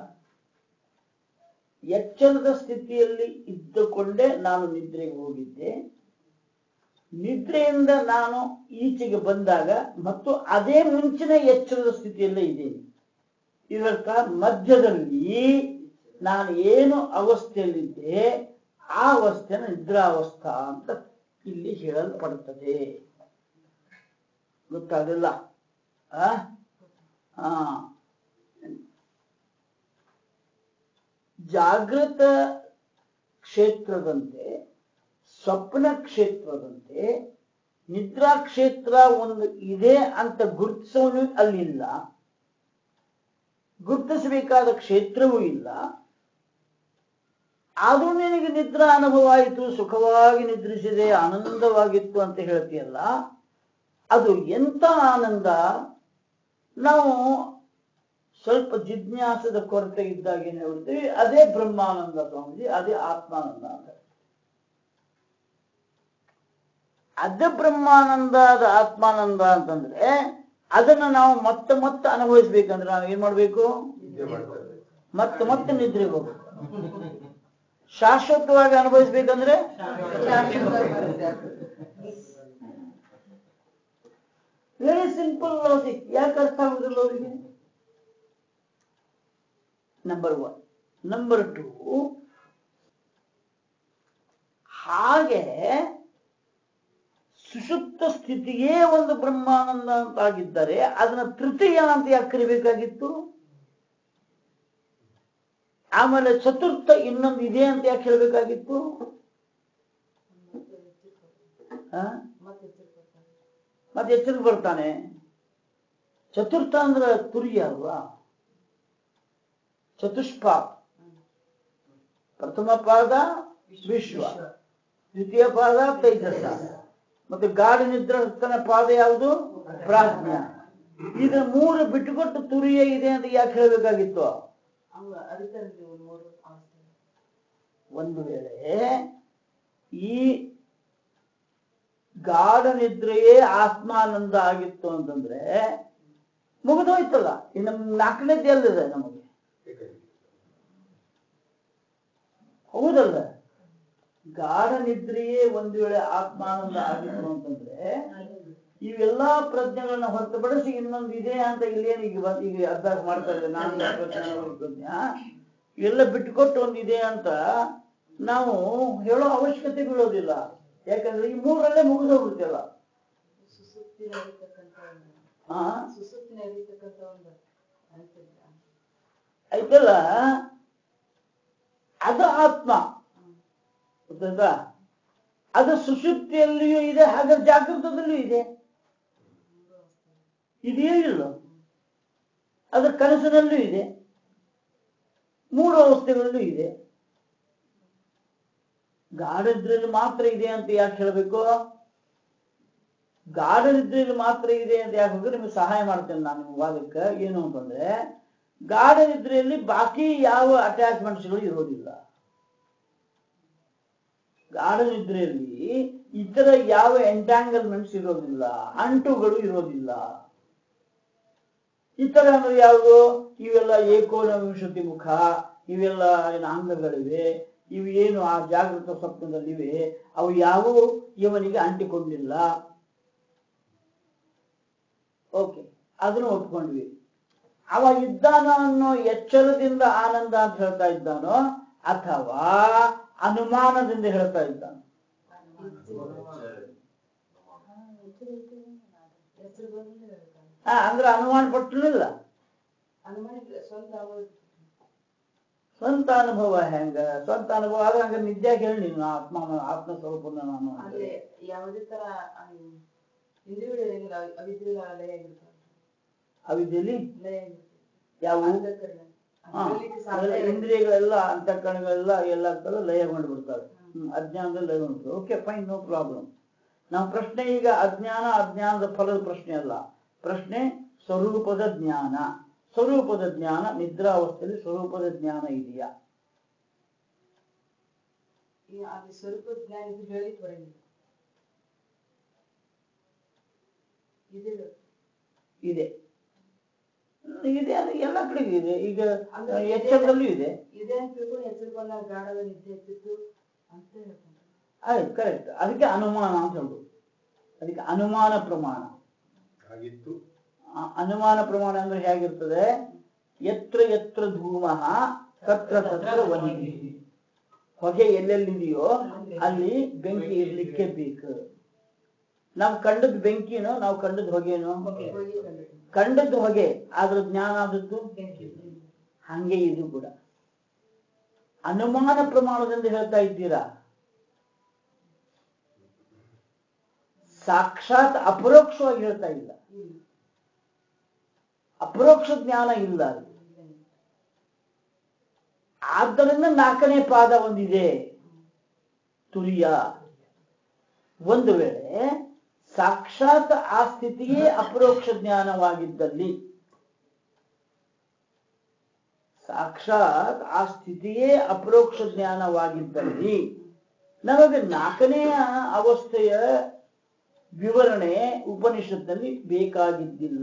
[SPEAKER 1] ಎಚ್ಚರದ ಸ್ಥಿತಿಯಲ್ಲಿ ಇದ್ದುಕೊಂಡೇ ನಾನು ನಿದ್ರೆಗೆ ಹೋಗಿದ್ದೆ ನಿದ್ರೆಯಿಂದ ನಾನು ಈಚೆಗೆ ಬಂದಾಗ ಮತ್ತು ಅದೇ ಮುಂಚಿನ ಎಚ್ಚರದ ಸ್ಥಿತಿಯಲ್ಲೇ ಇದ್ದೇನೆ ಇದಕ್ಕ ಮಧ್ಯದಲ್ಲಿ ನಾನು ಏನು ಅವಸ್ಥೆಯಲ್ಲಿದ್ದೆ ಆ ಅವಸ್ಥೆನ ನಿದ್ರಾವಸ್ಥಾ ಅಂತ ಇಲ್ಲಿ ಹೇಳಲ್ಪಡುತ್ತದೆ ಗೊತ್ತಾಗಲಿಲ್ಲ ಆ ಹಾ ಜಾಗೃತ ಕ್ಷೇತ್ರದಂತೆ ಸ್ವಪ್ನ ಕ್ಷೇತ್ರದಂತೆ ನಿದ್ರಾ ಕ್ಷೇತ್ರ ಒಂದು ಇದೆ ಅಂತ ಗುರುತಿಸೋನು ಅಲ್ಲಿಲ್ಲ ಗುರುತಿಸಬೇಕಾದ ಕ್ಷೇತ್ರವೂ ಇಲ್ಲ ಅದು ನಿನಗೆ ನಿದ್ರಾ ಅನುಭವ ಆಯಿತು ಸುಖವಾಗಿ ನಿದ್ರಿಸಿದೆ ಆನಂದವಾಗಿತ್ತು ಅಂತ ಹೇಳ್ತೀಯಲ್ಲ ಅದು ಎಂತ ಆನಂದ ನಾವು ಸ್ವಲ್ಪ ಜಿಜ್ಞಾಸದ ಕೊರತೆ ಇದ್ದಾಗ ಏನ್ ಹೇಳ್ತೀವಿ ಅದೇ ಬ್ರಹ್ಮಾನಂದ ಸ್ವಾಮೀಜಿ ಅದೇ ಆತ್ಮಾನಂದ ಅಂತ ಅದೇ ಬ್ರಹ್ಮಾನಂದ ಅದು ಆತ್ಮಾನಂದ ಅಂತಂದ್ರೆ ಅದನ್ನ ನಾವು ಮತ್ತೆ ಮತ್ತೆ ಅನುಭವಿಸ್ಬೇಕಂದ್ರೆ ನಾವು ಏನ್ ಮಾಡ್ಬೇಕು
[SPEAKER 3] ನಿದ್ದೆ ಮಾಡ್ತಾರೆ
[SPEAKER 1] ಮತ್ತೆ ಮತ್ತೆ ನಿದ್ರೆಗೆ ಹೋಗ್ಬೇಕು ಶಾಶ್ವತವಾಗಿ ಅನುಭವಿಸ್ಬೇಕಂದ್ರೆ ವೆರಿ ಸಿಂಪಲ್ ಲಾಜಿಕ್ ಯಾಕೆ ಅರ್ಥ ಆಗುದಿಲ್ಲ ಅವರಿಗೆ ನಂಬರ್ ಒನ್ ನಂಬರ್ ಟು ಹಾಗೆ ಸುಷುಪ್ತ ಸ್ಥಿತಿಯೇ ಒಂದು ಬ್ರಹ್ಮಾನಂದ ಅಂತ ಆಗಿದ್ದರೆ ಅದನ್ನ ತೃತೀಯ ಅಂತ ಯಾಕೆ ಕರಿಬೇಕಾಗಿತ್ತು ಆಮೇಲೆ ಚತುರ್ಥ ಇನ್ನೊಂದು ಇದೆ ಅಂತ ಯಾಕೆ ಹೇಳ್ಬೇಕಾಗಿತ್ತು ಆ? ಮತ್ತೆ ಎಚ್ಚರಿಕೆ ಬರ್ತಾನೆ ಚತುರ್ಥ ಅಂದ್ರೆ ತುರಿಯ ಅಲ್ವಾ ಚತುಷ್ಪಾದ ಪ್ರಥಮ ಪಾದ ವಿಶ್ವ ದ್ವಿತೀಯ ಪಾದ ತೈಜಸ ಮತ್ತೆ ಗಾಢ ನಿದ್ರಸ್ತನ ಪಾದ ಯಾವುದು ಪ್ರಾಜ್ಞ ಇದನ್ನ ಮೂರು ಬಿಟ್ಟುಕೊಟ್ಟು ತುರಿಯ ಇದೆ ಅಂತ ಯಾಕೆ ಹೇಳ್ಬೇಕಾಗಿತ್ತು
[SPEAKER 2] ಅವ ಅದಕ್ಕೆ ಮೂರು ಅವಸ್ಥೆ
[SPEAKER 1] ಒಂದು ವೇಳೆ ಈ ಗಾಢ ನಿದ್ರೆಯೇ ಆತ್ಮಾನಂದ ಆಗಿತ್ತು ಅಂತಂದ್ರೆ ಮುಗಿದೋಯ್ತಲ್ಲ ಇನ್ನು ನಾಲ್ಕನೇದು ಎಲ್ಲಿದೆ ನಮಗೆ
[SPEAKER 3] ಏಕೈಕ.
[SPEAKER 1] ಹೌದಲ್ಲ ಗಾಢ ನಿದ್ರೆಯೇ ಒಂದು ವೇಳೆ ಆತ್ಮಾನಂದ ಆಗಿತ್ತು ಅಂತಂದ್ರೆ ಇವೆಲ್ಲಾ ಪ್ರಜ್ಞೆಗಳನ್ನ ಹೊರತುಪಡಿಸಿ ಇನ್ನೊಂದು ಇದೆ ಅಂತ ಇಲ್ಲೇನು ಈಗ ಬಂದ್- ಈಗ ಅಭ್ಯಾಸ ಮಾಡ್ತಾ ಇದ್ದಾರೆ ನಾನು ಪ್ರಜ್ಞೆ ಅವ್ರ ಪ್ರಜ್ಞೆ ಇವೆಲ್ಲ ಬಿಟ್ಟುಕೊಟ್ಟು ಒಂದಿದೆ ಅಂತ ನಾವು ಹೇಳೋ ಅವಶ್ಯಕತೆ ಬೀಳೋದಿಲ್ಲ ಯಾಕಂದ್ರೆ ಈ ಮೂರಲ್ಲೇ ಮುಗಿದೋಗ್ಬಿಡ್ತಲ್ಲ
[SPEAKER 2] ಸುಸುಪ್ತಿನ ಅರಿತಕ್ಕಂಥ ಒಂದು
[SPEAKER 1] ಹಾ
[SPEAKER 2] ಸುಸುಪ್ತಿನ ಅರಿತಕ್ಕಂಥ ಒಂದು ಅನ್ಸಿಲ್ಲ
[SPEAKER 1] ಐತಲ್ಲ ಅದು ಆತ್ಮ ಗೊತ್ತಾಯ್ತಾ ಅದು ಸುಷುಪ್ತಿಯಲ್ಲಿಯೂ ಇದೆ ಹಾಗೆ ಜಾಗೃತದಲ್ಲಿಯೂ ಇದೆ ಇದೆಯೇ ಇಲ್ಲ ಅದು ಕನಸಿನಲ್ಲೂ ಇದೆ ಮೂರು ಅವಸ್ಥೆಗಳಲ್ಲೂ ಇದೆ ಗಾಢ ನಿದ್ರೆಯಲ್ಲಿ ಮಾತ್ರ ಇದೆ ಅಂತ ಯಾಕೆ ಹೇಳಬೇಕು ಗಾಢ ನಿದ್ರೆಯಲ್ಲಿ ಮಾತ್ರ ಇದೆ ಅಂತ ಯಾಕೆ ಹೋದ್ರೆ ನಿಮಗೆ ಸಹಾಯ ಮಾಡ್ತೇನೆ ನಾನು ನಿಮ್ಮ ವಾದಕ್ಕೆ ಏನು ಅಂತಂದ್ರೆ ಗಾಢ ನಿದ್ರೆಯಲ್ಲಿ ಬಾಕಿ ಯಾವ ಅಟ್ಯಾಚ್ಮೆಂಟ್ಸ್ಗಳು ಇರೋದಿಲ್ಲ ಗಾಢ ನಿದ್ರೆಯಲ್ಲಿ ಇತರ ಯಾವ ಎಂಟ್ಯಾಂಗಲ್ಮೆಂಟ್ಸ್ ಇರೋದಿಲ್ಲ ಅಂಟುಗಳು ಇರೋದಿಲ್ಲ ಇತರ ಅಂದ್ರೆ ಯಾವುದು ಇವೆಲ್ಲ ಏಕೋನವಿಂಶತಿ ಮುಖ ಇವೆಲ್ಲ ಏನು ಅಂಗಗಳಿವೆ ಇವು ಏನು ಆ ಜಾಗೃತ ಸ್ವಪ್ನದಲ್ಲಿವೆ ಅವು ಯಾವುವು ಇವನಿಗೆ ಅಂಟಿಕೊಂಡಿಲ್ಲ ಓಕೆ ಅದನ್ನು ಒಪ್ಕೊಂಡ್ವಿ ಅವ ಇದ್ದಾನ ಅನ್ನೋ ಎಚ್ಚರದಿಂದ ಆನಂದ ಅಂತ ಹೇಳ್ತಾ ಇದ್ದಾನೋ ಅಥವಾ ಅನುಮಾನದಿಂದ ಹೇಳ್ತಾ ಇದ್ದಾನೋ
[SPEAKER 2] ಹೆಸರು ಬಂದ್ರೆ ಹೇಳ್ತಾನೆ
[SPEAKER 1] ಆ, ಅಂದ್ರೆ ಅನುಮಾನ ಪಟ್ಟನಿಲ್ಲ
[SPEAKER 2] ಅನುಮಾನ ಸ್ವಂತ ಅವರು
[SPEAKER 1] ಸ್ವಂತ ಅನುಭವ ಹೆಂಗ ಸ್ವಂತ ಅನುಭವ ಆದ್ರೆ ಹಂಗ ನಿದ್ದೆ ಹೇಳಿ ನೀನು ಆತ್ಮ ಆತ್ಮ ಸ್ವರೂಪನ ನಾನು ಅಂತ.
[SPEAKER 2] ಅಂದ್ರೆ ಯಾವುದೇ ತರ ಇಂದ್ರಿಯಗಳು ಅವಿದ್ರಿಗಳ ಲಯ ಆಗಿರ್ತಾವ
[SPEAKER 1] ಅವಿದ್ಯಲ್ಲಿ
[SPEAKER 2] ಲಯ ಆಗಿರ್ತದೆ
[SPEAKER 1] ಯಾವ
[SPEAKER 2] ಅಂತಃಕರಣ.
[SPEAKER 1] ಹಾ,
[SPEAKER 2] ಅದ್ರಲ್ಲಿ ಸಾಧ್ಯ
[SPEAKER 1] ಎಲ್ಲ
[SPEAKER 2] ಇಲ್ಲ.
[SPEAKER 1] ಇಂದ್ರಿಯಗಳೆಲ್ಲ ಅಂತಃಕರಣಗಳೆಲ್ಲ ಎಲ್ಲ ತರ ಲಯಗೊಂಡು ಬಿಡ್ತವೆ ಹ್ಮ್, ಅಜ್ಞಾನದಲ್ಲಿ ಲಯಗೊಂಡು ಓಕೆ ಫೈನ್ ನೋ ಪ್ರಾಬ್ಲಮ್ ನಮ್ಮ ಪ್ರಶ್ನೆ ಈಗ ಅಜ್ಞಾನ ಅಜ್ಞಾನದ ಫಲದ ಪ್ರಶ್ನೆ ಅಲ್ಲ ಪ್ರಶ್ನೆ ಸ್ವರೂಪದ ಜ್ಞಾನ ಸ್ವರೂಪದ ಜ್ಞಾನ ನಿದ್ರಾವಸ್ಥೆಯಲ್ಲಿ ಸ್ವರೂಪದ ಜ್ಞಾನ ಇದೆಯಾ
[SPEAKER 2] ಈ ಅದು ಸ್ವರೂಪ ಜ್ಞಾನ ಇದು ಹೇಳಿಕ್ ಬರಂಗಿಲ್ಲ ಇದೆ
[SPEAKER 1] ಇದೆ ಇದೆ ಅದು ಎಲ್ಲ ಕಡೆಗೂ ಇದೆ ಈಗ
[SPEAKER 2] ಅಂದ್ರೆ
[SPEAKER 1] ಎಚ್ಚರದಲ್ಲೂ ಇದೆ
[SPEAKER 2] ಇದೆ ಅಂತ ತಿಳ್ಕೊಂಡು ಹೆಸರು ಬಂದಾಗ ಗಾಢದ ನಿದ್ದೆ ಎತ್ತಿತ್ತು ಅಂತ ಹೇಳ್ಕೊಂಡ್ರೆ
[SPEAKER 1] ಆಯ್ತು ಕರೆಕ್ಟ್ ಅದಕ್ಕೆ ಅನುಮಾನ ಅಂತ ಹೇಳುದು ಅದಕ್ಕೆ ಅನುಮಾನ ಪ್ರಮಾಣ
[SPEAKER 3] ಆಗಿತ್ತು
[SPEAKER 1] ಆ ಅನುಮಾನ ಪ್ರಮಾಣ ಅಂದ್ರೆ ಹೇಗಿರ್ತದೆ ಎತ್ರ ಎತ್ರ ಧೂಮ ತತ್ರ ತತ್ರ ವನ್ನಿ ಹೊಗೆ ಎಲ್ಲೆಲ್ಲಿದೆಯೋ ಅಲ್ಲಿ ಬೆಂಕಿ ಇರ್ಲಿಕ್ಕೆ ಬೇಕು ನಾವು ಕಂಡದ್ ಬೆಂಕಿನೋ ನಾವು ಕಂಡದ್ ಹೊಗೆನೋ
[SPEAKER 2] ಹೋಗಿ ಕಂಡು
[SPEAKER 1] ಕಂಡದ್ದು ಹೊಗೆ ಆದ್ರ ಜ್ಞಾನ ಆದದ್ದು ಹಂಗೆ ಇದು ಕೂಡ ಅನುಮಾನ ಪ್ರಮಾಣದಿಂದ ಹೇಳ್ತಾ ಇದ್ದೀರಾ ಸಾಕ್ಷಾತ್ ಅಪರೋಕ್ಷವಾಗಿ ಹೇಳ್ತಾ ಇಲ್ಲ
[SPEAKER 2] ಇಲ್ಲ
[SPEAKER 1] ಅಪರೋಕ್ಷ ಜ್ಞಾನ ಇಲ್ಲ ಅಲ್ಲಿ. ಆದ್ದರಿಂದ ನಾಲ್ಕನೇ ಪಾದ ಒಂದಿದೆ ತುರಿಯ ಒಂದು ವೇಳೆ ಸಾಕ್ಷಾತ್ ಆ ಸ್ಥಿತಿಯೇ ಅಪರೋಕ್ಷ ಜ್ಞಾನವಾಗಿದ್ದಲ್ಲಿ ಸಾಕ್ಷಾತ್ ಆ ಸ್ಥಿತಿಯೇ ಅಪರೋಕ್ಷ ಜ್ಞಾನವಾಗಿದ್ದಲ್ಲಿ ನಮಗೆ ನಾಲ್ಕನೆಯ ಅವಸ್ಥೆಯ ವಿವರಣೆ ಉಪನಿಷತ್ನಲ್ಲಿ ಬೇಕಾಗಿದ್ದಿಲ್ಲ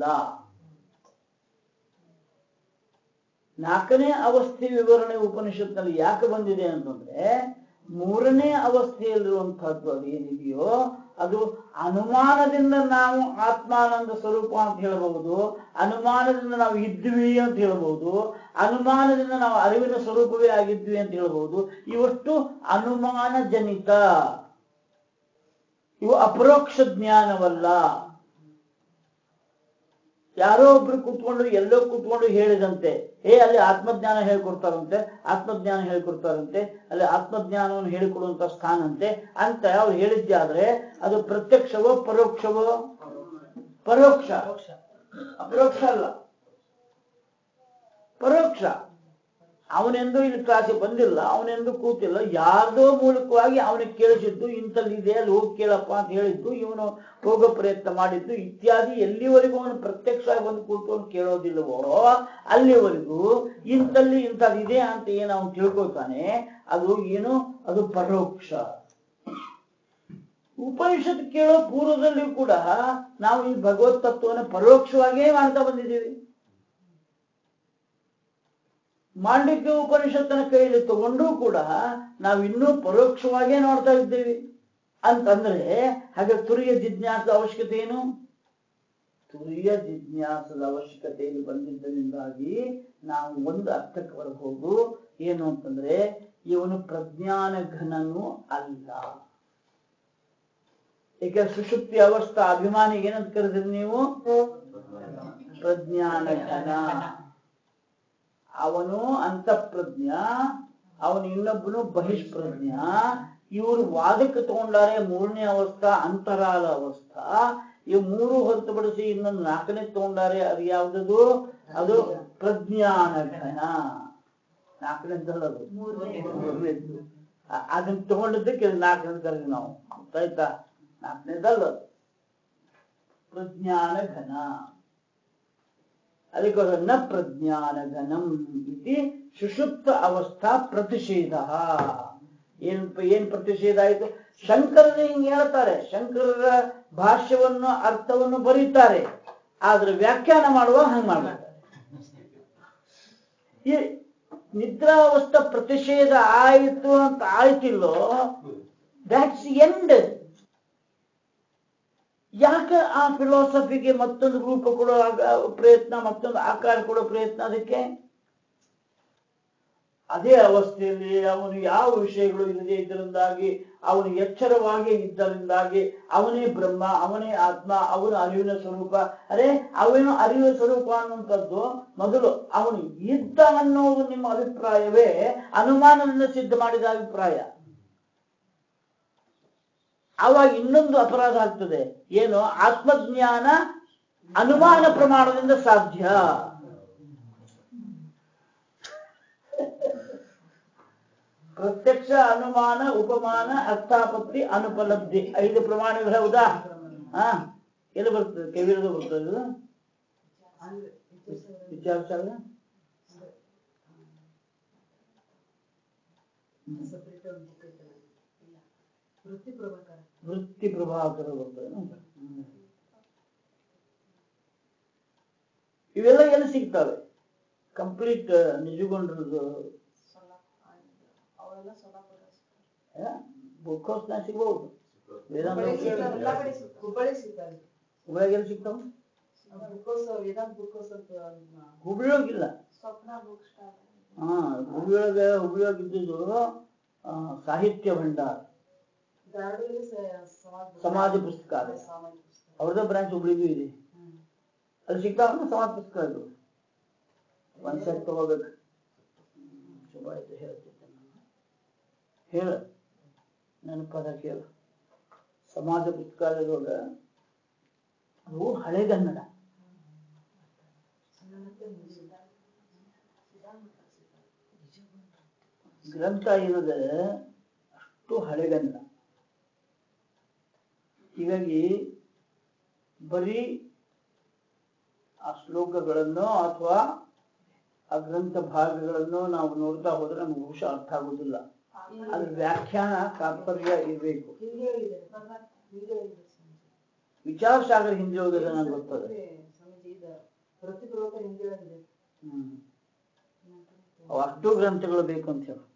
[SPEAKER 1] ನಾಲ್ಕನೇ ಅವಸ್ಥೆ ವಿವರಣೆ ಉಪನಿಷತ್ನಲ್ಲಿ ಯಾಕೆ ಬಂದಿದೆ ಅಂತಂದ್ರೆ ಮೂರನೇ ಅವಸ್ಥೆಯಲ್ಲಿರುವಂತಹದ್ದು ಅದು ಏನಿದೆಯೋ ಅದು ಅನುಮಾನದಿಂದ ನಾವು ಆತ್ಮಾನಂದ ಸ್ವರೂಪ ಅಂತ ಹೇಳಬಹುದು ಅನುಮಾನದಿಂದ ನಾವು ಇದ್ವಿ ಅಂತ ಹೇಳಬಹುದು ಅನುಮಾನದಿಂದ ನಾವು ಅರಿವಿನ ಸ್ವರೂಪವೇ ಆಗಿದ್ವಿ ಅಂತ ಹೇಳಬಹುದು ಇವಷ್ಟು ಅನುಮಾನ ಜನಿತ ಇವು ಅಪರೋಕ್ಷ ಜ್ಞಾನವಲ್ಲ ಯಾರೋ ಒಬ್ರು ಕೂತ್ಕೊಂಡು ಎಲ್ಲೋ ಕೂತ್ಕೊಂಡು ಹೇಳಿದಂತೆ ಏ ಅಲ್ಲಿ ಆತ್ಮಜ್ಞಾನ ಹೇಳ್ಕೊಡ್ತಾರಂತೆ ಆತ್ಮಜ್ಞಾನ ಹೇಳ್ಕೊಡ್ತಾರಂತೆ ಅಲ್ಲಿ ಆತ್ಮಜ್ಞಾನವನ್ನು ಹೇಳಿಕೊಡುವಂತ ಸ್ಥಾನ ಅಂತೆ ಅಂತ ಅವ್ರು ಹೇಳಿದ್ದಾದ್ರೆ ಅದು ಪ್ರತ್ಯಕ್ಷವೋ ಪರೋಕ್ಷವೋ ಪರೋಕ್ಷ ಅಪರೋಕ್ಷ ಅಲ್ಲ ಪರೋಕ್ಷ ಅವನೆಂದೂ ಇಲ್ಲಿ ಕ್ಲಾಸಿಗೆ ಬಂದಿಲ್ಲ ಅವನೆಂದೂ ಕೂತಿಲ್ಲ ಯಾರ್ದೋ ಮೂಲಕವಾಗಿ ಅವನಿಗೆ ಕೇಳಿಸಿದ್ದು ಇಂಥಲ್ಲಿದೆ ಅಲ್ಲಿ ಹೋಗಿ ಕೇಳಪ್ಪ ಅಂತ ಹೇಳಿದ್ದು ಇವನು ಹೋಗೋ ಪ್ರಯತ್ನ ಮಾಡಿದ್ದು ಇತ್ಯಾದಿ ಎಲ್ಲಿವರೆಗೂ ಅವನು ಪ್ರತ್ಯಕ್ಷವಾಗಿ ಬಂದು ಕೂತ್ಕೊಂಡು ಕೇಳೋದಿಲ್ಲವೋ ಅಲ್ಲಿವರೆಗೂ ಇಂಥಲ್ಲಿ ಇಂಥದ್ದಿದೆ ಅಂತ ಏನು ಅವನು ತಿಳ್ಕೊತಾನೆ ಅದು ಏನು ಅದು ಪರೋಕ್ಷ ಉಪನಿಷತ್ ಕೇಳೋ ಪೂರ್ವದಲ್ಲಿಯೂ ಕೂಡ ನಾವು ಈ ಭಗವತ್ ತತ್ವವನ್ನು ಪರೋಕ್ಷವಾಗಿಯೇ ಮಾಡ್ತಾ ಬಂದಿದ್ದೀವಿ ಮಾಂಡಿಕ್ಯ ಉಪನಿಷತ್ತನ ಕೈಯಲ್ಲಿ ತಗೊಂಡೂ ಕೂಡ ನಾವು ಇನ್ನೂ ಪರೋಕ್ಷವಾಗೇ ನೋಡ್ತಾ ಇದ್ದೇವೆ ಅಂತಂದ್ರೆ ಹಾಗೆ ತುರಿಯ ಜಿಜ್ಞಾಸದ ಅವಶ್ಯಕತೆ ಏನು ತುರಿಯ ಜಿಜ್ಞಾಸದ ಅವಶ್ಯಕತೆಯಲ್ಲಿ ಬಂದಿದ್ದರಿಂದಾಗಿ ನಾವು ಒಂದು ಅರ್ಥಕ್ಕೆ ಹೊರಗೆ ಹೋಗು ಏನು ಅಂತಂದ್ರೆ ಇವನು ಪ್ರಜ್ಞಾನ ಘನನೂ ಅಲ್ಲ ಏಕೆ ಸುಷುಪ್ತಿ ಅವಸ್ಥಾ ಅಭಿಮಾನಿಗೆ ಏನಂತ ಕರೆದ್ರಿ ನೀವು ಪ್ರಜ್ಞಾನ ಘನ ಅವನು ಅಂತಃಪ್ರಜ್ಞ ಅವನು ಇನ್ನೊಬ್ಬನು ಬಹಿಷ್ಪ್ರಜ್ಞ ಇವರು ವಾದಕ್ಕೆ ತಗೊಂಡಾರೆ ಮೂರನೇ ಅವಸ್ಥಾ ಅಂತರಾಲ ಅವಸ್ಥಾ ಇವು ಮೂರು ಹೊರತುಪಡಿಸಿ ಇನ್ನೊಂದು ನಾಲ್ಕನೇ ತಗೊಂಡಾರೆ ಅದು ಯಾವ್ದದು ಅದು ಪ್ರಜ್ಞಾನ ಘನ ನಾಲ್ಕನೇದ್ದಲ್ಲ ಅದು ಮೂರನೇದ್ದು ಅ- ಅದನ್ನ ತಗೊಂಡಿದ್ದಕ್ಕೆ ಇದು ನಾಲ್ಕನೇ ಕರೆದ್ವಿ ನಾವು ಗೊತ್ತಾಯ್ತಾ ನಾಲ್ಕನೇದಲ್ಲ ಅದು. ಪ್ರಜ್ಞಾನ ಘನ ಅದಕ್ಕೋಸ್ಕರ ನ ಪ್ರಜ್ಞಾನಘನಂ ಇತಿ ಸುಷುಪ್ತ ಅವಸ್ಥಾ ಪ್ರತಿಷೇಧ ಏನ್ ಏನ್ ಪ್ರತಿಷೇಧ ಆಯಿತು ಶಂಕರರು ಹಿಂಗ್ ಹೇಳ್ತಾರೆ ಶಂಕರರ ಭಾಷ್ಯವನ್ನು ಅರ್ಥವನ್ನು ಬರೀತಾರೆ ಆದ್ರೆ ವ್ಯಾಖ್ಯಾನ ಮಾಡುವ ಹಂಗ್ ಮಾಡ್ತಾರೆ ಈ ನಿದ್ರಾವಸ್ಥೆ ಪ್ರತಿಷೇಧ ಆಯಿತು ಅಂತ ಆಯ್ತಿಲ್ಲೋ ದ್ಯಾಟ್ಸ್ ಎಂಡ್ ಯಾಕೆ ಆ ಫಿಲಾಸಫಿಗೆ ಮತ್ತೊಂದು ರೂಪ ಕೊಡೋ ಆಗ- ಪ್ರಯತ್ನ ಮತ್ತೊಂದು ಆಕಾರ ಕೊಡೋ ಪ್ರಯತ್ನ ಅದಕ್ಕೆ ಅದೇ ಅವಸ್ಥೆಯಲ್ಲಿ ಅವನು ಯಾವ ವಿಷಯಗಳು ಇಲ್ಲದೆ ಇದರಿಂದಾಗಿ ಅವನು ಎಚ್ಚರವಾಗಿ ಇದ್ದರಿಂದಾಗಿ ಅವನೇ ಬ್ರಹ್ಮ ಅವನೇ ಆತ್ಮ ಅವನ ಅರಿವಿನ ಸ್ವರೂಪ ಅರೆ ಅವನ ಅರಿವಿನ ಸ್ವರೂಪ ಅನ್ನುವಂಥದ್ದು ಮೊದಲು ಅವನು ಇದ್ದ ಅನ್ನೋದು ನಿಮ್ಮ ಅಭಿಪ್ರಾಯವೇ ಅನುಮಾನದಿಂದ ಸಿದ್ಧ ಮಾಡಿದ ಅಭಿಪ್ರಾಯ ಆವಾಗ ಇನ್ನೊಂದು ಅಪರಾಧ ಆಗ್ತದೆ ಏನು ಆತ್ಮಜ್ಞಾನ ಅನುಮಾನ ಪ್ರಮಾಣದಿಂದ ಸಾಧ್ಯ ಪ್ರತ್ಯಕ್ಷ ಅನುಮಾನ ಉಪಮಾನ ಅರ್ಥಾಪತ್ತಿ ಅನುಪಲಬ್ಧಿ ಐದು ಪ್ರಮಾಣಗಳು ಹೌದಾ ಹಾ ಎಲ್ಲಿ ಬರ್ತದೆ ಕೆವಿರದ ಬರ್ತದೆ ಇದು?
[SPEAKER 2] ಅಂದ್ರೆ ಇತಿಹಾಸ
[SPEAKER 1] ವಿಚಾರಸಾಗರ
[SPEAKER 2] separate ಒಂದು book ಐತಲ್ಲ. ಇಲ್ಲ. ವೃತ್ತಿ ಪ್ರಭಾಕರ
[SPEAKER 1] ವೃತ್ತಿ ಪ್ರಭಾಕರ ಬರ್ತದೆ ಹ್ಮ್. ಇವೆಲ್ಲ ಎಲ್ಲಿ ಸಿಗ್ತವೆ ಕಂಪ್ಲೀಟ್ ನಿಜಗೊಂಡ್ರದ್ದು
[SPEAKER 2] ಅವೆಲ್ಲ ಸೊಲ್ಲಾಪುರ
[SPEAKER 1] ಬುಕ್ ಹೌಸ್ನಾಗ ಸಿಗ್ಬಹುದು ವೇದಾಂತ
[SPEAKER 2] ಹುಬ್ಬಳ್ಳಿ ಸಿಗ್ತಾವೆ, ಎಲ್ಲ ಕಡೆ ಸಿಗ್ತಾವೆ. ಹುಬ್ಬಳ್ಳಿ ಸಿಗ್ತಾವೆ
[SPEAKER 1] ಹುಬ್ಳ್ಯಾಗ ಎಲ್ಲಿ ಸಿಗ್ತಾವ
[SPEAKER 2] book house Vedanta book house ಅಂತ ಆ,
[SPEAKER 1] ಹುಬ್ಳಿಯೊಳಗಿಲ್ಲ
[SPEAKER 2] ಸ್ವಪ್ನ ಬುಕ್ ಸ್ಟಾಲ್
[SPEAKER 1] ಹಾ ಹುಬ್ಳಿಯೊಳಗ ಹುಬ್ಳಿಯೊಳಗೆ ಇದ್ದಿದ್ದು ಆ, ಸಾಹಿತ್ಯ ಭಂಡಾರ
[SPEAKER 2] ಧಾರವಾಡದಲ್ಲಿ ಸ- ಸಮಾಜ
[SPEAKER 1] ಸಮಾಜ ಪುಸ್ತಕಾಲಯ.
[SPEAKER 2] ಸಮಾಜ ಪುಸ್ತಕ
[SPEAKER 1] ಅವ್ರದ್ದು ಬ್ರಾಂಚ್ ಹುಬ್ಳಿಗೂ ಇದೆ
[SPEAKER 2] ಹ್ಮ್.
[SPEAKER 1] ಅಲ್ಲಿ ಸಿಗ್ತಾವ ಸಮಾಜ ಪುಸ್ತಕಗಳು ಒಂದ್ ಸೆಟ್ ತಗೋಬೇಕು ಹ್ಮ್, ಚಲೋ ಆಯ್ತು ಹೇಳ್ತಿದ್ದೆ ನಾನು ಹೇಳ ನೆನಪದ ಕೇಳ ಸಮಾಜ ಪುಸ್ತಕಾಲಯದೊಳಗ ಅದು ಹಳೆಗನ್ನಡ
[SPEAKER 2] ಮತ್ತೆ ಮುಗಿಸಿದ.
[SPEAKER 1] ಗ್ರಂಥ ಏನದ ಅಷ್ಟು ಹಳೆಗನ್ನಡ ಹೀಗಾಗಿ ಬರೀ ಆ ಶ್ಲೋಕಗಳನ್ನು ಅಥವಾ ಆ ಗ್ರಂಥ ಭಾಗಗಳನ್ನು ನಾವು ನೋಡ್ತಾ ಹೋದ್ರೆ ನಮ್ಗೆ ಬಹುಶಃ ಅರ್ಥ ಆಗುದಿಲ್ಲ ಅದ್ರ ವ್ಯಾಖ್ಯಾನ ತಾತ್ಪರ್ಯ ಇರಬೇಕು
[SPEAKER 2] ಹಿಂದಿ ಹೇಳಿದ್ದಾರೆ ಹಿಂದಿ ಹೇಳಿದ್ದಾರೆ ಸ್ವಾಮೀಜಿ.
[SPEAKER 1] ವಿಚಾರ ಸಾಗರ ಹಿಂದಿ ಹೋಗಿದೆ ನಂಗೆ ಗೊತ್ತದೆ
[SPEAKER 2] ಅಂದ್ರೆ ಸ್ವಾಮೀಜಿ ಇದು ವೃತ್ತಿ ಪ್ರಭಾಕರ ಹಿಂದಿ ಹೇಳಿದೆ
[SPEAKER 1] ಹ್ಮ್ ಅವು ಅಷ್ಟು ಗ್ರಂಥಗಳು ಬೇಕು ಅಂತ ಹೇಳಿ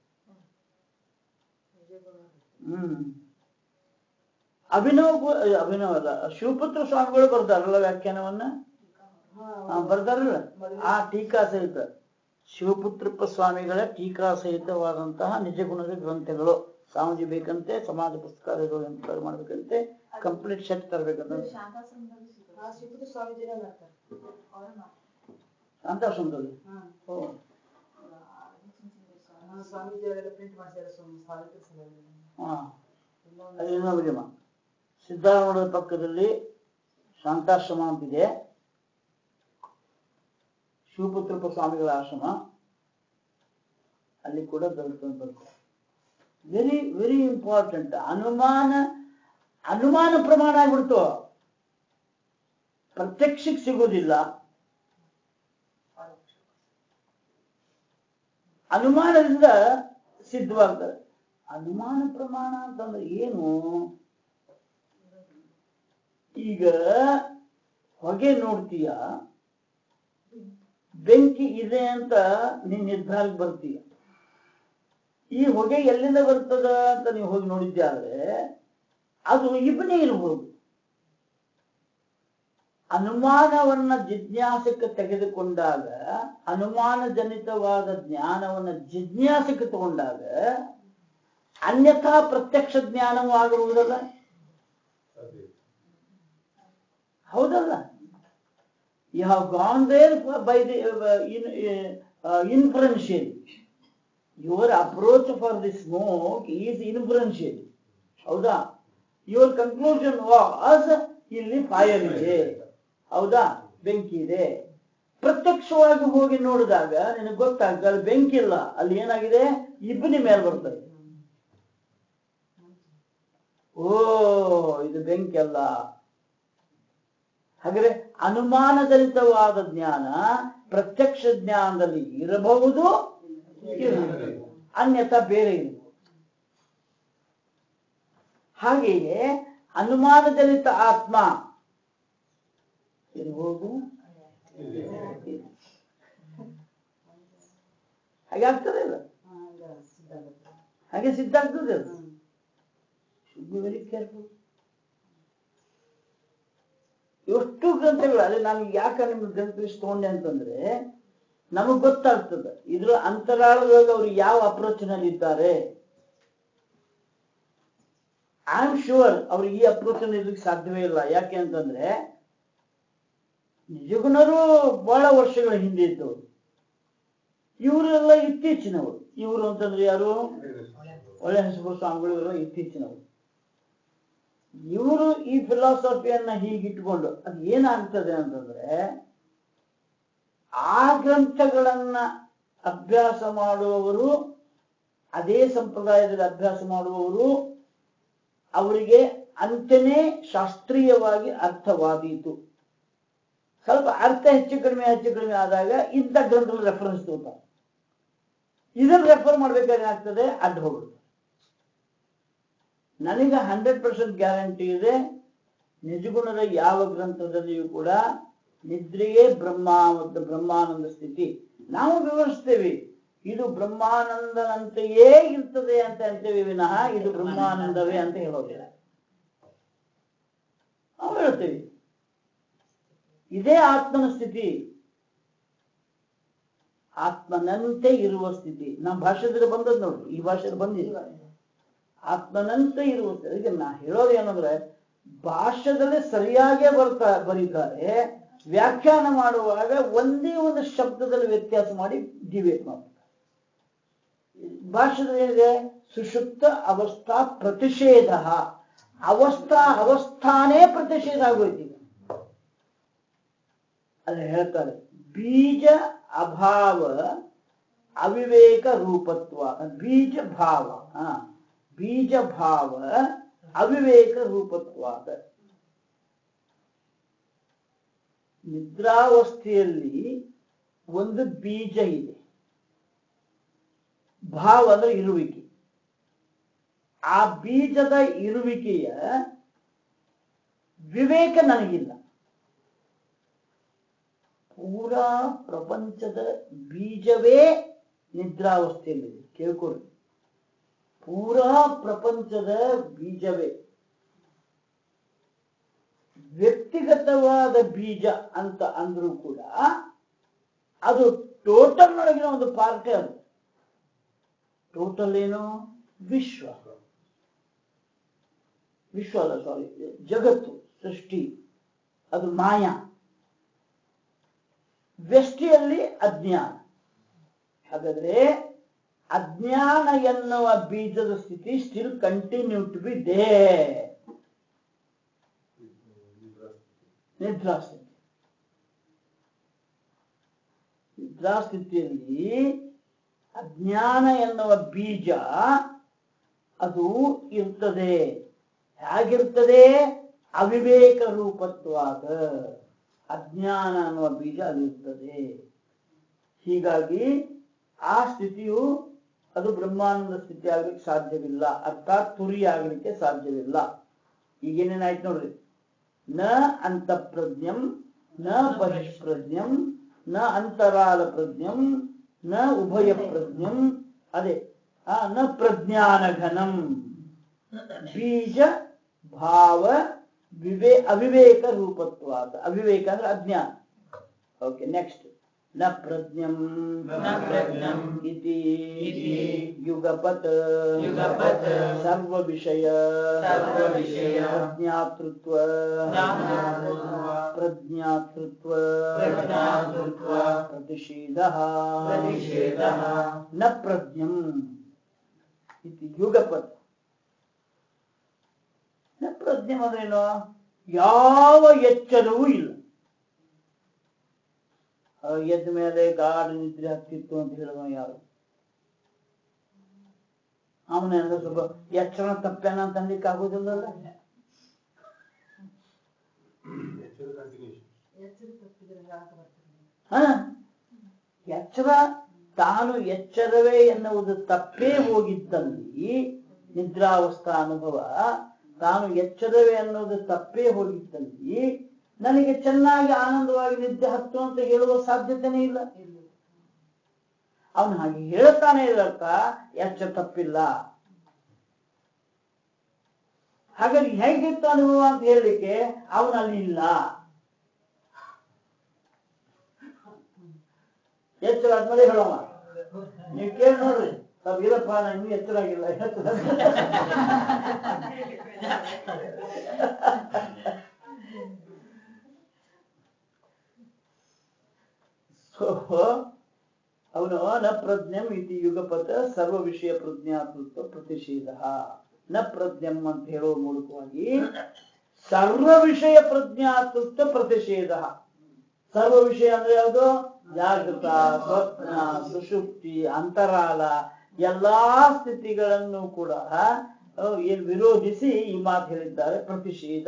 [SPEAKER 1] ಹ್ಮ್ ಅಭಿನವ್ ಗು- ಅಭಿನವ್ ಅಲ್ಲ ಶಿವಪುತ್ರ ಸ್ವಾಮಿಗಳು ಬರ್ತಾರಲ್ಲ ವ್ಯಾಖ್ಯಾನವನ್ನ ಹಾ, ಬರ್ತಾರಲ್ಲ ಆ ಟೀಕಾ ಸಹಿತ ಶಿವಪುತ್ರಪ್ಪ ಸ್ವಾಮಿಗಳ ಟೀಕಾ ಸಹಿತವಾದಂತಹ ನಿಜ ಗುಣದ ಗ್ರಂಥಗಳು ಸ್ವಾಮೀಜಿ ಬೇಕಂತೆ ಸಮಾಜ ಪುಸ್ತಕಾಲಯಗಳು ಅಂತ ಮಾಡ್ಬೇಕಂತೆ ಕಂಪ್ಲೀಟ್ ಸೆಟ್ ತರ್ಬೇಕಂತ
[SPEAKER 2] ಆ ಶಿವಪುತ್ರ ಸ್ವಾಮೀಜಿನೇ ಮಾಡ್ತಾರೆ ಅವರೇ ಮಾಡ್ತಾರೆ
[SPEAKER 1] ಶಾಂತಾಶ್ರಮದಲ್ಲಿ
[SPEAKER 2] ಹಾ
[SPEAKER 1] ಓ
[SPEAKER 2] ಆ ಸ್ವಾಮೀಜಿ ಅವರೆಲ್ಲ ಪ್ರಿಂಟ್ ಮಾಡ್ತಾರೆ ಸ್ವಾಮಿ ಸಾವಿತ್ರಿ ಸಭೆಯಲ್ಲಿ
[SPEAKER 1] ಹಾ
[SPEAKER 2] ಎಲ್ಲ ಒಂದು-
[SPEAKER 1] ಅಲ್ಲಿ ಇನ್ನೊಬ್ಬರಿಮ್ಮ ಸಿದ್ಧಾರೂಢದ ಪಕ್ಕದಲ್ಲಿ ಶಾಂತಾಶ್ರಮ ಅಂತಿದೆ ಶಿವಪುತ್ರಪ್ಪ ಸ್ವಾಮಿಗಳ ಆಶ್ರಮ ಅಲ್ಲಿ ಕೂಡ ದೊರಕಬೇಕು ವೆರಿ ವೆರಿ ಇಂಪಾರ್ಟೆಂಟ್ ಅನುಮಾನ ಅನುಮಾನ ಪ್ರಮಾಣ ಆಗ್ಬಿಡ್ತು ಪ್ರತ್ಯಕ್ಷಕ್ಕೆ ಸಿಗುವುದಿಲ್ಲ ಅನುಮಾನದಿಂದ ಸಿದ್ಧವಾಗ್ತದೆ ಅನುಮಾನ ಪ್ರಮಾಣ ಅಂತಂದ್ರೆ ಏನು ಈಗ ಹೊಗೆ ನೋಡ್ತೀಯ ಬೆಂಕಿ ಇದೆ ಅಂತ ನೀನ್ ನಿರ್ಧಾರಕ್ಕೆ ಬರ್ತೀಯ ಈ ಹೊಗೆ ಎಲ್ಲಿಂದ ಬರ್ತದ ಅಂತ ನೀವು ಹೋಗಿ ನೋಡಿದ್ದೆ ಆದ್ರೆ ಅದು ಇಬ್ಬನೇ ಇರಬಹುದು ಅನುಮಾನವನ್ನ ಜಿಜ್ಞಾಸಕ್ಕೆ ತೆಗೆದುಕೊಂಡಾಗ ಅನುಮಾನ ಜನಿತವಾದ ಜ್ಞಾನವನ್ನ ಜಿಜ್ಞಾಸಕ್ಕೆ ತಗೊಂಡಾಗ ಅನ್ಯಥಾ ಪ್ರತ್ಯಕ್ಷ ಜ್ಞಾನವೂ ಆಗಬಹುದಲ್ಲ ಹೌದಲ್ಲ you have gone there by the influential your approach for the smoke is influential ಹೌದಾ ಯುವರ್ ಕನ್ಕ್ಲೂಷನ್ ವಾಸ್ ಇಲ್ಲಿ ಫೈರ್ ಇದೆ ಹೌದಾ ಬೆಂಕಿ ಇದೆ ಪ್ರತ್ಯಕ್ಷವಾಗಿ ಹೋಗಿ ನೋಡಿದಾಗ ನಿನಗೆ ಗೊತ್ತಾಗ್ತದೆ ಅಲ್ಲಿ ಬೆಂಕಿ ಇಲ್ಲ ಅಲ್ಲಿ ಏನಾಗಿದೆ ಇಬ್ಬನಿ ಮೇಲೆ ಬರ್ತದೆ ಓ ಇದು ಬೆಂಕಿ ಅಲ್ಲ ಹಾಗಾದ್ರೆ ಅನುಮಾನದಲಿತವಾದ ಜ್ಞಾನ ಪ್ರತ್ಯಕ್ಷ ಜ್ಞಾನದಲ್ಲಿ ಇರಬಹುದು ಇರಬಹುದು ಅನ್ಯಥಾ ಬೇರೆ ಇರಬಹುದು ಹಾಗೆಯೇ ಅನುಮಾನದಲಿತ ಆತ್ಮ ಇರಬಹುದು ಹಾಗೆ ಆಗ್ತದೆ ಇಲ್ಲ
[SPEAKER 2] ಹಂಗ ಸಿದ್ಧಾಗುತ್ತೆ
[SPEAKER 1] ಹಾಗೆ ಸಿದ್ಧ ಆಗ್ತದೆ ಅದು
[SPEAKER 2] ಹ್ಮ್
[SPEAKER 1] should be very careful. ಎಷ್ಟು ಗ್ರಂಥಗಳು ಅದೇ ನಾನು ಯಾಕೆ ನಿಮ್ಗೆ ಗ್ರಂಥ ತಗೊಂಡೆ ಅಂತಂದ್ರೆ ನಮಗ್ ಗೊತ್ತಾಗ್ತದೆ ಇದ್ರ ಅಂತರಾಳದೊಳಗೆ ಅವ್ರು ಯಾವ ಅಪ್ರೋಚ್ ನಲ್ಲಿ ಇದ್ದಾರೆ ಐ ಆಮ್ ಶೂರ್ ಅವ್ರು ಈ ಅಪ್ರೋಚ್ ನಲ್ಲಿ ಇರ್ಲಿಕ್ಕೆ ಸಾಧ್ಯವೇ ಇಲ್ಲ ಯಾಕೆ ಅಂತಂದ್ರೆ ನಿಜಗುಣರು ಬಹಳ ವರ್ಷಗಳ ಹಿಂದೆ ಇದ್ದವರು ಇವರೆಲ್ಲ ಇತ್ತೀಚಿನವರು ಇವರು ಅಂತಂದ್ರೆ ಯಾರು ಒಳ್ಳೆ ಹೆಸರು ಸ್ವಾಮಿಗಳು ಇವರು ಇತ್ತೀಚಿನವರು ಇವರು ಈ ಫಿಲಾಸಫಿಯನ್ನ ಹೀಗಿಟ್ಕೊಂಡು ಅದು ಏನಾಗ್ತದೆ ಅಂತಂದ್ರೆ ಆ ಗ್ರಂಥಗಳನ್ನ ಅಭ್ಯಾಸ ಮಾಡುವವರು ಅದೇ ಸಂಪ್ರದಾಯದಲ್ಲಿ ಅಭ್ಯಾಸ ಮಾಡುವವರು ಅವರಿಗೆ ಅಂತೆಯೇ ಶಾಸ್ತ್ರೀಯವಾಗಿ ಅರ್ಥವಾದೀತು ಸ್ವಲ್ಪ ಅರ್ಥ ಹೆಚ್ಚು ಕಡಿಮೆ ಹೆಚ್ಚು ಕಡಿಮೆ ಆದಾಗ ಇಂಥ ಗ್ರಂಥಗಳು ರೆಫರೆನ್ಸ್ ತಗೋತಾರೆ ಇದನ್ನು ರೆಫರ್ ಮಾಡ್ಬೇಕಾದ್ರೆ ಏನಾಗ್ತದೆ ಅಡ್ಡ ಹೋಗುತ್ತೆ ನನಗೆ ಹಂಡ್ರೆಡ್ ಪರ್ಸೆಂಟ್ ಗ್ಯಾರಂಟಿ ಇದೆ ನಿಜಗುಣದ ಯಾವ ಗ್ರಂಥದಲ್ಲಿಯೂ ಕೂಡ ನಿದ್ರೆಯೇ ಬ್ರಹ್ಮ ಮತ್ತು ಬ್ರಹ್ಮಾನಂದ ಸ್ಥಿತಿ ನಾವು ವಿವರಿಸ್ತೇವೆ ಇದು ಬ್ರಹ್ಮಾನಂದನಂತೆಯೇ ಇರ್ತದೆ ಅಂತ ಅಂತೇವೆ ವಿನಃ ಇದು ಬ್ರಹ್ಮಾನಂದವೇ ಅಂತ ಹೇಳೋದಿಲ್ಲ ನಾವು ಹೇಳ್ತೇವೆ ಇದೇ ಆತ್ಮನ ಸ್ಥಿತಿ ಆತ್ಮನಂತೆ ಇರುವ ಸ್ಥಿತಿ ನಮ್ಮ ಭಾಷೆದಲ್ಲಿ ಬಂದದ್ದು ನೋಡ್ರಿ ಈ ಭಾಷೆಯಲ್ಲಿ ಬಂದಿಲ್ಲ ಆತ್ಮನಂತೆ ಇರುವ ಸ್ಥಿತಿ. ಅದಕ್ಕೆ ನಾ ಹೇಳೋದು ಏನಂದ್ರೆ ಭಾಷೆದಲ್ಲಿ ಸರಿಯಾಗೇ ಬರ್ತಾ ಬರೀತಾರೆ ವ್ಯಾಖ್ಯಾನ ಮಾಡುವಾಗ ಒಂದೇ ಒಂದು ಶಬ್ದದಲ್ಲಿ ವ್ಯತ್ಯಾಸ ಮಾಡಿ ಡಿಬೇಟ್ ಮಾಡ್ತಾರೆ ಭಾಷೆದಲ್ಲಿ ಏನಿದೆ ಸುಷುಪ್ತ ಅವಸ್ಥಾ ಪ್ರತಿಷೇಧ ಅವಸ್ಥಾ ಅವಸ್ಥಾನೇ ಪ್ರತಿಷೇಧ ಆಗೋಯ್ತು ಈಗ ಅಲ್ಲಿ ಹೇಳ್ತಾರೆ ಬೀಜ ಅಭಾವ ಅವಿವೇಕ ರೂಪತ್ವ ಬೀಜ ಭಾವ ಹ ಬೀಜ ಭಾವ ಅವಿವೇಕ ರೂಪತ್ವಾದ ನಿದ್ರಾವಸ್ಥೆಯಲ್ಲಿ ಒಂದು ಬೀಜ ಇದೆ ಭಾವ ಅಂದ್ರೆ ಇರುವಿಕೆ ಆ ಬೀಜದ ಇರುವಿಕೆಯ ವಿವೇಕ ನನಗಿಲ್ಲ ಪೂರಾ ಪ್ರಪಂಚದ ಬೀಜವೇ ನಿದ್ರಾವಸ್ಥೆಯಲ್ಲಿದೆ ಕೇಳ್ಕೊಳ್ಳಿ ಪೂರಾ ಪ್ರಪಂಚದ ಬೀಜವೇ ವ್ಯಕ್ತಿಗತವಾದ ಬೀಜ ಅಂತ ಅಂದ್ರೂ ಕೂಡ ಅದು ಟೋಟಲ್ ಒಳಗಿನ ಒಂದು ಪಾರ್ಟೇ ಅದು ಟೋಟಲ್ ಏನು ವಿಶ್ವ ವಿಶ್ವ ಅಲ್ಲ ಸಾರಿ ಜಗತ್ತು ಸೃಷ್ಟಿ ಅದು ಮಾಯಾ ವ್ಯಷ್ಟಿಯಲ್ಲಿ ಅಜ್ಞಾನ ಹಾಗಾದ್ರೆ ಅಜ್ಞಾನ ಎನ್ನುವ ಬೀಜದ ಸ್ಥಿತಿ still continue to be they ನಿದ್ರಾಸ್ಥಿತಿ ನಿದ್ರಾಸ್ಥಿತಿಯಲ್ಲಿ ಅಜ್ಞಾನ ಎನ್ನುವ ಬೀಜ ಅದು ಇರ್ತದೆ ಹೇಗಿರ್ತದೆ ಅವಿವೇಕ ರೂಪತ್ವಾದ ಅಜ್ಞಾನ ಅನ್ನುವ ಬೀಜ ಅಲ್ಲಿರ್ತದೆ ಹೀಗಾಗಿ ಆ ಸ್ಥಿತಿಯು ಅದು ಬ್ರಹ್ಮಾನಂದ ಸ್ಥಿತಿ ಆಗ್ಲಿಕ್ಕೆ ಸಾಧ್ಯವಿಲ್ಲ ಅರ್ಥಾತ್ ತುರಿ ಆಗ್ಲಿಕ್ಕೆ ಸಾಧ್ಯವಿಲ್ಲ ಈಗೇನೇನಾಯ್ತು ನೋಡ್ರಿ ನ ಅಂತಃಪ್ರಜ್ಞಂ ನ ಬಹಿಷ್ಪ್ರಜ್ಞಂ ನ ಅಂತರಾಲ ಪ್ರಜ್ಞಂ ನ ಉಭಯ ಪ್ರಜ್ಞಂ ಅದೇ ಆ, ನ ಪ್ರಜ್ಞಾನಘನಂ ಬೀಜ ಭಾವ ವಿವೇ ಅವಿವೇಕ ರೂಪತ್ವಾದ ಅವಿವೇಕ ಅಂದ್ರೆ ಅಜ್ಞಾನ ಓಕೆ ನೆಕ್ಸ್ಟ್ ನ ಪ್ರಜ್ಞಂ
[SPEAKER 3] ನ ಪ್ರಜ್ಞಂ
[SPEAKER 1] ಇತಿ
[SPEAKER 3] ಇತಿ
[SPEAKER 1] ಯುಗಪತ್
[SPEAKER 3] ಯುಗಪತ್
[SPEAKER 1] ಸರ್ವ ವಿಷಯ
[SPEAKER 3] ಸರ್ವವಿಷಯ
[SPEAKER 1] ಪ್ರಜ್ಞಾತೃತ್ವ
[SPEAKER 3] ಜ್ಞಾತೃತ್ವ
[SPEAKER 1] ಪ್ರಜ್ಞಾತೃತ್ವ
[SPEAKER 3] ಪ್ರಜ್ಞಾತೃತ್ವ
[SPEAKER 1] ಪ್ರತಿಷೇಧ
[SPEAKER 3] ಪ್ರತಿಷೇಧಃ
[SPEAKER 1] ನ ಪ್ರಜ್ಞಂ ಇತಿ ಯುಗಪತ್ ನ ಪ್ರಜ್ಞಂ ಅಂದ್ರೇನು ಯಾವ ಎಚ್ಚರವೂ ಇಲ್ಲ ಆ, ಎದ್ದ ಮೇಲೆ ಗಾಢ ನಿದ್ರೆ ಹತ್ತಿತ್ತು ಅಂತ ಹೇಳಿದ ಯಾರು ಅವನ ಅಂದ್ರೆ ಸ್ವಲ್ಪ ಎಚ್ಚರ ತಪ್ಪೇನ ಅಂತ ಅನ್ಲಿಕ್ಕೆ ಆಗೋದಿಲ್ಲಲ್ಲ
[SPEAKER 2] ಎಚ್ಚರ ತಪ್ಪಿದ್ರೆ ಹೇಳಕ್ ಬರ್ತದೆ
[SPEAKER 1] ಹ? ಎಚ್ಚರ ತಾನು ಎಚ್ಚರವೇ ಎನ್ನುವುದು ತಪ್ಪೇ ಹೋಗಿದ್ದಲ್ಲಿ ನಿದ್ರಾವಸ್ಥಾ ಅನುಭವ ತಾನು ಎಚ್ಚರವೇ ಅನ್ನೋದು ತಪ್ಪೇ ಹೋಗಿದ್ದಲ್ಲಿ ನನಗೆ ಚೆನ್ನಾಗಿ ಆನಂದವಾಗಿ ನಿದ್ದೆ ಹತ್ತು ಅಂತ ಹೇಳುವ ಸಾಧ್ಯತೆನೇ ಇಲ್ಲ
[SPEAKER 2] ಇಲ್ಲ
[SPEAKER 1] ಅವನು ಹಾಗೆ ಹೇಳ್ತಾನೆ ಇದರ್ಥ ಎಚ್ಚರ ತಪ್ಪಿಲ್ಲ ಹಾಗಾಗಿ ಹೇಗಿತ್ತು ಅನುಭವ ಅಂತ ಹೇಳಲಿಕ್ಕೆ ಅವನಲ್ಲಿ ಇಲ್ಲ ಎಚ್ಚರ ಆದ್ಮೇಲೆ ಹೇಳೋಣ ನೀವು ಕೇಳಿ ನೋಡ್ರಿ ಸ್ವಲ್ಪ ಇರಪ್ಪ ನಾನು ಇನ್ನೂ ಎಚ್ಚರ ಆಗಿಲ್ಲ ಎಚ್ಚರ ಸೊ ಅವನು ನ ಪ್ರಜ್ಞಂ ಇತಿ ಯುಗಪಥ ಸರ್ವ ವಿಷಯ ಪ್ರಜ್ಞಾತೃತ್ವ ಪ್ರತಿಷೇಧ ನ ಪ್ರಜ್ಞಂ ಅಂತ ಹೇಳುವ ಮೂಲಕವಾಗಿ ಸರ್ವ ವಿಷಯ ಪ್ರಜ್ಞಾತೃತ್ವ ಪ್ರತಿಷೇಧ ಸರ್ವ ವಿಷಯ ಅಂದ್ರೆ ಯಾವುದು ಜಾಗೃತ ಸ್ವಪ್ನ ಸುಷುಪ್ತಿ ಅಂತರಾಲ ಎಲ್ಲಾ ಸ್ಥಿತಿಗಳನ್ನು ಕೂಡ ಅಹ್, ಏನ್ ವಿರೋಧಿಸಿ ಈ ಮಾತು ಹೇಳಿದ್ದಾರೆ ಪ್ರತಿಷೇಧ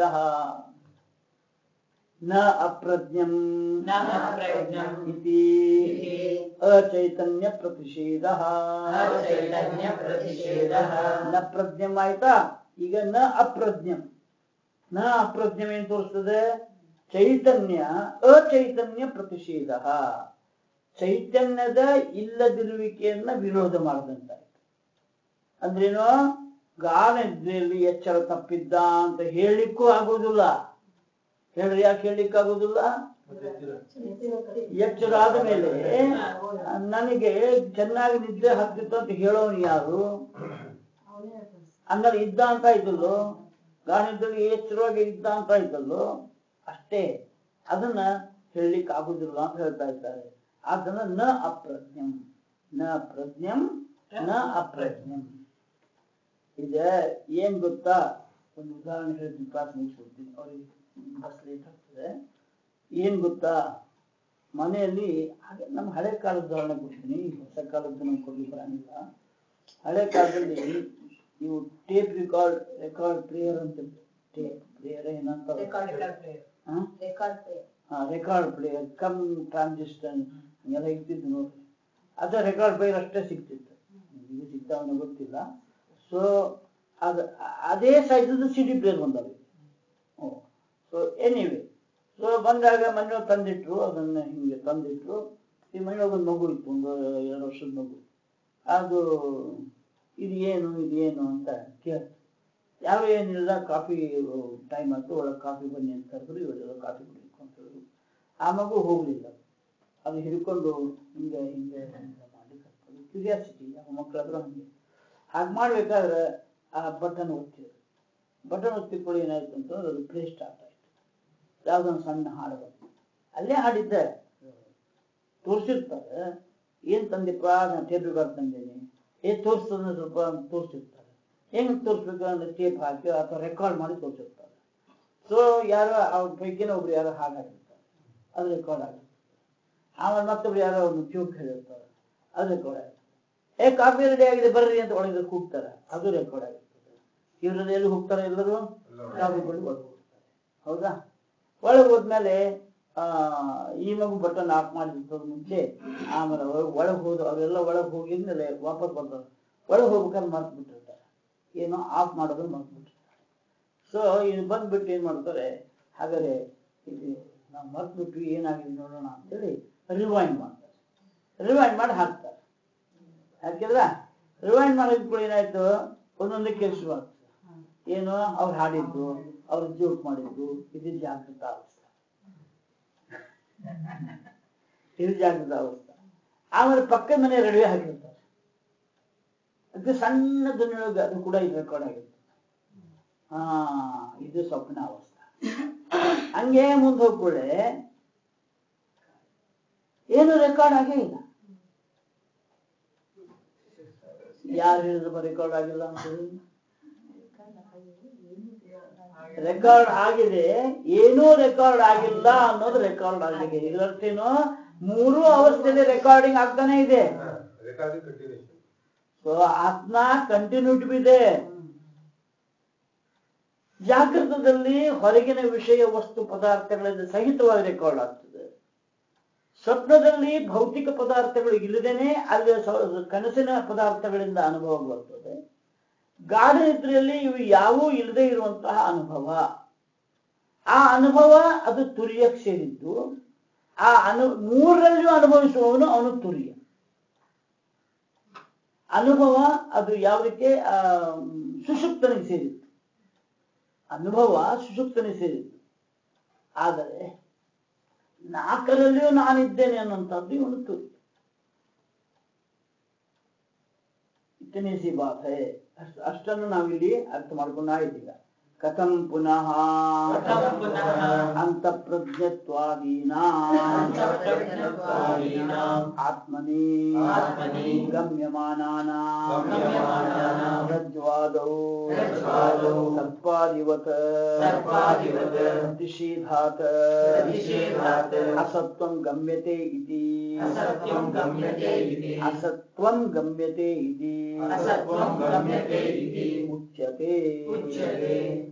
[SPEAKER 1] ನ ಅಪ್ರಜ್ಞಂ
[SPEAKER 3] ನ ಅಪ್ರಜ್ಞಂ
[SPEAKER 1] ಇತಿ
[SPEAKER 3] ಇತಿ
[SPEAKER 1] ಅಚೈತನ್ಯ ಪ್ರತಿಷೇಧ
[SPEAKER 3] ಅಚೈತನ್ಯ ಪ್ರತಿಷೇಧಃ.
[SPEAKER 1] ನ ಪ್ರಜ್ಞಂ ಆಯ್ತಾ ಈಗ ನ ಅಪ್ರಜ್ಞಂ ನ ಅಪ್ರಜ್ಞಂ ಏನ್ ತೋರಿಸ್ತದೆ ಚೈತನ್ಯ ಅಚೈತನ್ಯ ಪ್ರತಿಷೇಧ ಚೈತನ್ಯದ ಇಲ್ಲದಿರುವಿಕೆಯನ್ನ ವಿರೋಧ ಮಾಡಿದಂತಾಯ್ತು ಅಂದ್ರೇನು ಗಾನದ್ರೆಯಲ್ಲಿ ಎಚ್ಚರ ತಪ್ಪಿದ್ದ ಅಂತ ಹೇಳಲಿಕ್ಕೂ ಆಗೋದಿಲ್ಲ ಹೇಳ್ರಿ ಯಾಕೆ ಹೇಳಲಿಕ್ಕೆ ಆಗೋದಿಲ್ಲ ಎಚ್ಚರ ಆದ ಮೇಲೆ ನನಗೆ ಚೆನ್ನಾಗಿ ನಿದ್ರೆ ಹತ್ತಿತ್ತು ಅಂತ ಹೇಳೋನು ಯಾರು
[SPEAKER 2] ಅವನೇ ಹೇಳ್ತಾನೆ
[SPEAKER 1] ಹಂಗಾರೆ ಇದ್ದ ಅಂತ ಆಯ್ತಲ್ಲೋ ಗಾನದಲ್ಲಿ ಎಚ್ಚರವಾಗಿ ಇದ್ದ ಅಂತ ಆಯ್ತಲ್ಲೋ ಅಷ್ಟೇ ಅದನ್ನ ಹೇಳಲಿಕ್ಕೆ ಆಗುದಿಲ್ಲ ಅಂತ ಹೇಳ್ತಾ ಇದ್ದಾರೆ ಅದನ್ನ ನ ಅಪ್ರಜ್ಞಂ ನ ಪ್ರಜ್ಞಂ ನ ಅಪ್ರಜ್ಞಂ ಈಗ ಏನ್ ಗೊತ್ತಾ ಒಂದು ಉದಾಹರಣೆ ಹೇಳ್ತೀನಿ ಕ್ಲಾಸ್ ಮುಗಿಸ್ಬಿಡ್ತೀನಿ ಅವ್ರಿಗೆ ಬಸ್ ಲೇಟ್ ಆಗ್ತದೆ ಏನ್ ಗೊತ್ತಾ ಮನೆಯಲ್ಲಿ ಹಾಗೆ ನಮ್ಮ ಹಳೆ ಕಾಲದ ಉದಾಹರಣೆ ಕೊಡ್ತೀನಿ ಹೊಸ ಕಾಲದ್ದು ನಮ್ಗೆ ಕೊಡ್ಲಿಕ್ಕೆ ಬರಂಗಿಲ್ಲ ಹಳೆ ಕಾಲದಲ್ಲಿ ನೀವು ಟೇಪ್ ರೆಕಾರ್ಡ್ ರೆಕಾರ್ಡ್ ಪ್ಲೇಯರ್ ಅಂತ ಟೇಪ್ ಪ್ಲೇಯರ್ ಏನಂತ
[SPEAKER 2] record record player record player
[SPEAKER 1] record player cum transistor ಹಂಗೆಲ್ಲ ಇರ್ತಿದ್ದು ನೋಡ್ರಿ ಅದ ರೆಕಾರ್ಡ್ ಪ್ಲೇಯರ್ ಅಷ್ಟೇ ಸಿಗ್ತಿತ್ತು ಈಗ ಸಿಗ್ತಾವನ್ನ ಗೊತ್ತಿಲ್ಲ ಸೊ ಅದ ಅದೇ ಸೈಜ್ ಸಿ ಡಿ ಪ್ಲೇಯರ್ ಬಂದವೆ ಸೊ ಎನಿವೆ ಸೊ ಬಂದಾಗ ಮನೆಯವ್ರು ತಂದಿಟ್ರು ಅದನ್ನ ಹಿಂಗೆ ತಂದಿಟ್ರು ಈ ಮನೆಯೊಳಗೆ ಒಂದು ಮಗು ಇತ್ತು ಒಂದು ಎರಡು ವರ್ಷದ ಮಗು ಅದು ಇದು ಏನು ಇದು ಏನು ಅಂತ ಕೇಳ್ತು ಯಾವ ಏನಿಲ್ಲ ಕಾಫಿ ಟೈಮ್ ಆಯ್ತು ಒಳಗೆ ಕಾಫಿ ಬನ್ನಿ ಅಂತ ಕರೆದ್ರು ಇವರೆಲ್ಲ ಕಾಫಿ ಕುಡಿಬೇಕು ಅಂತ ಹೇಳಿದ್ರು ಆ ಮಗು ಹೋಗ್ಲಿಲ್ಲ ಅದು ಹಿಡ್ಕೊಂಡು ಹಿಂಗೆ ಹಿಂಗೆ ಹಿಂಗೆ ಮಾಡಿ ಕರ್ಕೊಂಡು ಕ್ಯೂರಿಯಾಸಿಟಿ ಯಾವ ಮಕ್ಕಳಾದ್ರೂ ಹಂಗೆ ಹಾಗೆ ಮಾಡ್ಬೇಕಾದ್ರೆ ಆ ಬಟನ್ ಒತ್ತಿದ್ರು ಬಟನ್ ಒತ್ತಿಕೊಳ್ಳಿ ಏನಾಯ್ತು ಅಂತಂದ್ರೆ ಅದು ಪ್ಲೇ ಸ್ಟಾರ್ಟ್ ಆಯ್ತು ಯಾವ್ದೊಂದು ಸಣ್ಣ ಹಾಡು ಬಂತು ಅಲ್ಲೇ ಹಾಡಿದ್ದೆ ತೋರಿಸಿರ್ತಾರೆ ಏನ್ ತಂದಿಪ್ಪ ನಾನು ಟೇಪ್ ರೆಕಾರ್ಡ್ ತಂದೇನಿ ಏ ತೋರಿಸ್ತದ ಸ್ವಲ್ಪ ತೋರಿಸಿರ್ತಾರೆ ಹೆಂಗ್ ತೋರಿಸ್ಬೇಕು ಅಂದ್ರೆ ಟೇಪ್ ಹಾಕಿ ಅಥವಾ ರೆಕಾರ್ಡ್ ಮಾಡಿ ತೋರಿಸಿರ್ತಾರೆ ಸೊ ಯಾರೋ ಅವ್ರ ಪೈಕಿನ ಒಬ್ರು ಯಾರೋ ಹಾಡು ಹಾಕಿರ್ತಾರೆ ಅದು ರೆಕಾರ್ಡ್ ಆಗಿರ್ತದೆ ಆಮೇಲೆ ಮತ್ತೊಬ್ರು ಯಾರೋ ಒಂದು ಜೋಕ್ ಹೇಳಿರ್ತಾರೆ ಅದು ರೆಕಾರ್ಡ್ ಆಗಿರ್ತದೆ ಏ ಕಾಫಿ ರೆಡಿ ಆಗಿದೆ ಬರ್ರಿ ಅಂತ ಒಳಗೆ ಕೂಗ್ತಾರೆ ಅದು ರೆಕಾರ್ಡ್ ಆಗಿರ್ತದೆ ಇವರಲ್ಲಿ ಎಲ್ಲಿ ಹೋಗ್ತಾರೆ ಎಲ್ಲರೂ ಕಾಫಿ ಬಳಿ ಒಳಗೆ ಹೋಗ್ತಾರೆ ಹೌದಾ ಒಳಗೆ ಹೋದ್ಮೇಲೆ ಆ ಈ ಮಗು ಬಟನ್ ಆಫ್ ಮಾಡಿರ್ತದ ಮುಂಚೆ ಆಮೇಲೆ ಒಳಗೆ ಹೋದ ಅವರೆಲ್ಲ ಒಳಗೆ ಹೋಗಿದ್ಮೇಲೆ ವಾಪಸ್ ಬರ್ತಾರೆ ಒಳಗೆ ಹೋಗ್ಬೇಕಾದ್ರೆ ಮರ್ತು ಬಿಟ್ಟಿರ್ತಾರೆ ಏನೋ ಆಫ್ ಮಾಡೋದು ಮರ್ತು ಬಿಟ್ಟಿರ್ತಾರೆ ಸೊ ಇದು ಬಂದ್ಬಿಟ್ಟು ಏನ್ ಮಾಡ್ತಾರೆ ಹಾಗಾದ್ರೆ ಇದು ನಾವು ಮರ್ತು ಬಿಟ್ವಿ ಏನಾಗಿದೆ ನೋಡೋಣ ಅಂತೇಳಿ ರಿವೈಂಡ್ ಮಾಡ್ತಾರೆ ರಿವೈಂಡ್ ಮಾಡಿ ಹಾಕ್ತಾರೆ ಹಾಕಿದ್ರ ರಿವೈಂಡ್ ಮಾಡಿದ ಕೂಡ ಏನಾಯ್ತು ಒಂದೊಂದಕ್ಕೆ ಶುರು ಆಗ್ತದೆ ಏನು ಅವ್ರು ಹಾಡಿದ್ದು ಅವ್ರು ಜೋಕ್ ಮಾಡಿದ್ದು ಇದು ಜಾಗೃತ ಅವಸ್ಥೆ ಇದು ಜಾಗೃತ ಅವಸ್ಥೆ ಆಮೇಲೆ ಪಕ್ಕದ ಮನೆ ರೆಡಿ ಹಾಕಿರ್ತಾರೆ ಅದು ಸಣ್ಣ ಧ್ವನಿಯೊಳಗೆ ಅದು ಕೂಡ ಇದು ರೆಕಾರ್ಡ್ ಆಗಿರ್ತದೆ ಹಾ ಇದು ಸ್ವಪ್ನ ಅವಸ್ಥೆ ಹಂಗೆ ಮುಂದೆ ಹೋಗ್ಕೊಳ್ಳೆ ಏನು ರೆಕಾರ್ಡ್ ಆಗೇ ಇಲ್ಲ ಯಾರು ಹೇಳಿದ್ರು ರೆಕಾರ್ಡ್ ಆಗಿಲ್ಲ ಅಂತ ಹೇಳಿ ರೆಕಾರ್ಡ್ ಆಗಿದೆ ಏನೂ ರೆಕಾರ್ಡ್ ಆಗಿಲ್ಲ ಅನ್ನೋದು ರೆಕಾರ್ಡ್ ಆಗಿದೆ ಇದರರ್ಥೇನು ಮೂರು ಅವಸ್ಥೆಯಲ್ಲಿ ರೆಕಾರ್ಡಿಂಗ್ ಆಗ್ತಾನೆ ಇದೆ
[SPEAKER 4] ರೆಕಾರ್ಡಿಂಗ್ ಕಂಟಿನ್ಯೂಷನ್
[SPEAKER 1] ಸೊ ಆತ್ಮ ಕಂಟಿನ್ಯೂಟಿ ಇದೆ ಜಾಗೃತದಲ್ಲಿ ಹೊರಗಿನ ವಿಷಯ ವಸ್ತು ಪದಾರ್ಥಗಳಿಂದ ಸಹಿತವಾಗಿ ರೆಕಾರ್ಡ್ ಆಗ್ತದೆ ಸ್ವಪ್ನದಲ್ಲಿ ಭೌತಿಕ ಪದಾರ್ಥಗಳು ಇಲ್ಲದೇನೆ ಅಲ್ಲಿ ಸ- ಕನಸಿನ ಪದಾರ್ಥಗಳಿಂದ ಅನುಭವ ಬರ್ತದೆ ಗಾಢ ನಿದ್ರೆಯಲ್ಲಿ ಇವು ಯಾವೂ ಇಲ್ಲದೆ ಇರುವಂತಹ ಅನುಭವ ಆ ಅನುಭವ ಅದು ತುರಿಯಕ್ಕೆ ಸೇರಿದ್ದು ಆ ಅನು ಮೂರರಲ್ಲಿಯೂ ಅನುಭವಿಸುವವನು ಅವನು ತುರಿಯ ಅನುಭವ ಅದು ಯಾವುದಕ್ಕೆ ಆ, ಸುಷುಪ್ತನಿಗೆ ಸೇರಿತ್ತು ಅನುಭವ ಸುಷುಪ್ತನಿಗೆ ಸೇರಿತ್ತು ಆದರೆ ನಾಲ್ಕರಲ್ಲಿಯೂ ನಾನಿದ್ದೇನೆ ಅನ್ನುವಂಥದ್ದು ಇವನು ತುರಿ ಇತನೇ ಸಿ ಬಾತ್ ಹೈ ಅಷ್ಟ್- ಅಷ್ಟನ್ನು ನಾವಿಲ್ಲಿ ಅರ್ಥ ಮಾಡ್ಕೊಂಡಾಯ್ತೀಗ ಕಥಂ ಪುನಃ
[SPEAKER 3] ಕಥಂ ಪುನಃ
[SPEAKER 1] ಅಂತಃಪ್ರಜ್ಞತ್ವಾದೀನಾಂ
[SPEAKER 3] ಅಂತಃಪ್ರಜ್ಞತ್ವಾದೀನಾಂ
[SPEAKER 1] ಆತ್ಮನಿ
[SPEAKER 3] ಆತ್ಮನಿ
[SPEAKER 1] ಗಮ್ಯಮಾನಾನಾಂ
[SPEAKER 3] ಗಮ್ಯಮಾನಾನಾಂ
[SPEAKER 1] ರಜ್ವಾದೌ
[SPEAKER 3] ರಜ್ವಾದೌ
[SPEAKER 1] ಸರ್ಪಾದಿವತ್
[SPEAKER 3] ಸರ್ಪಾದಿವತ್
[SPEAKER 1] ಪ್ರತಿಷೇಧಾತ್
[SPEAKER 3] ಪ್ರತಿಷೇಧಾತ್
[SPEAKER 1] ಅಸತ್ವಂ ಗಮ್ಯತೆ ಇತಿ
[SPEAKER 3] ಅಸತ್ಯಂ ಗಮ್ಯತೆ ಇತಿ
[SPEAKER 1] ಅಸತ್ವಂ ಗಮ್ಯತೆ ಇತಿ
[SPEAKER 3] ಅಸತ್ವಂ ಗಮ್ಯತೆ ಇತಿ
[SPEAKER 1] ಉಚ್ಯತೆ
[SPEAKER 3] ಉಚ್ಯತೆ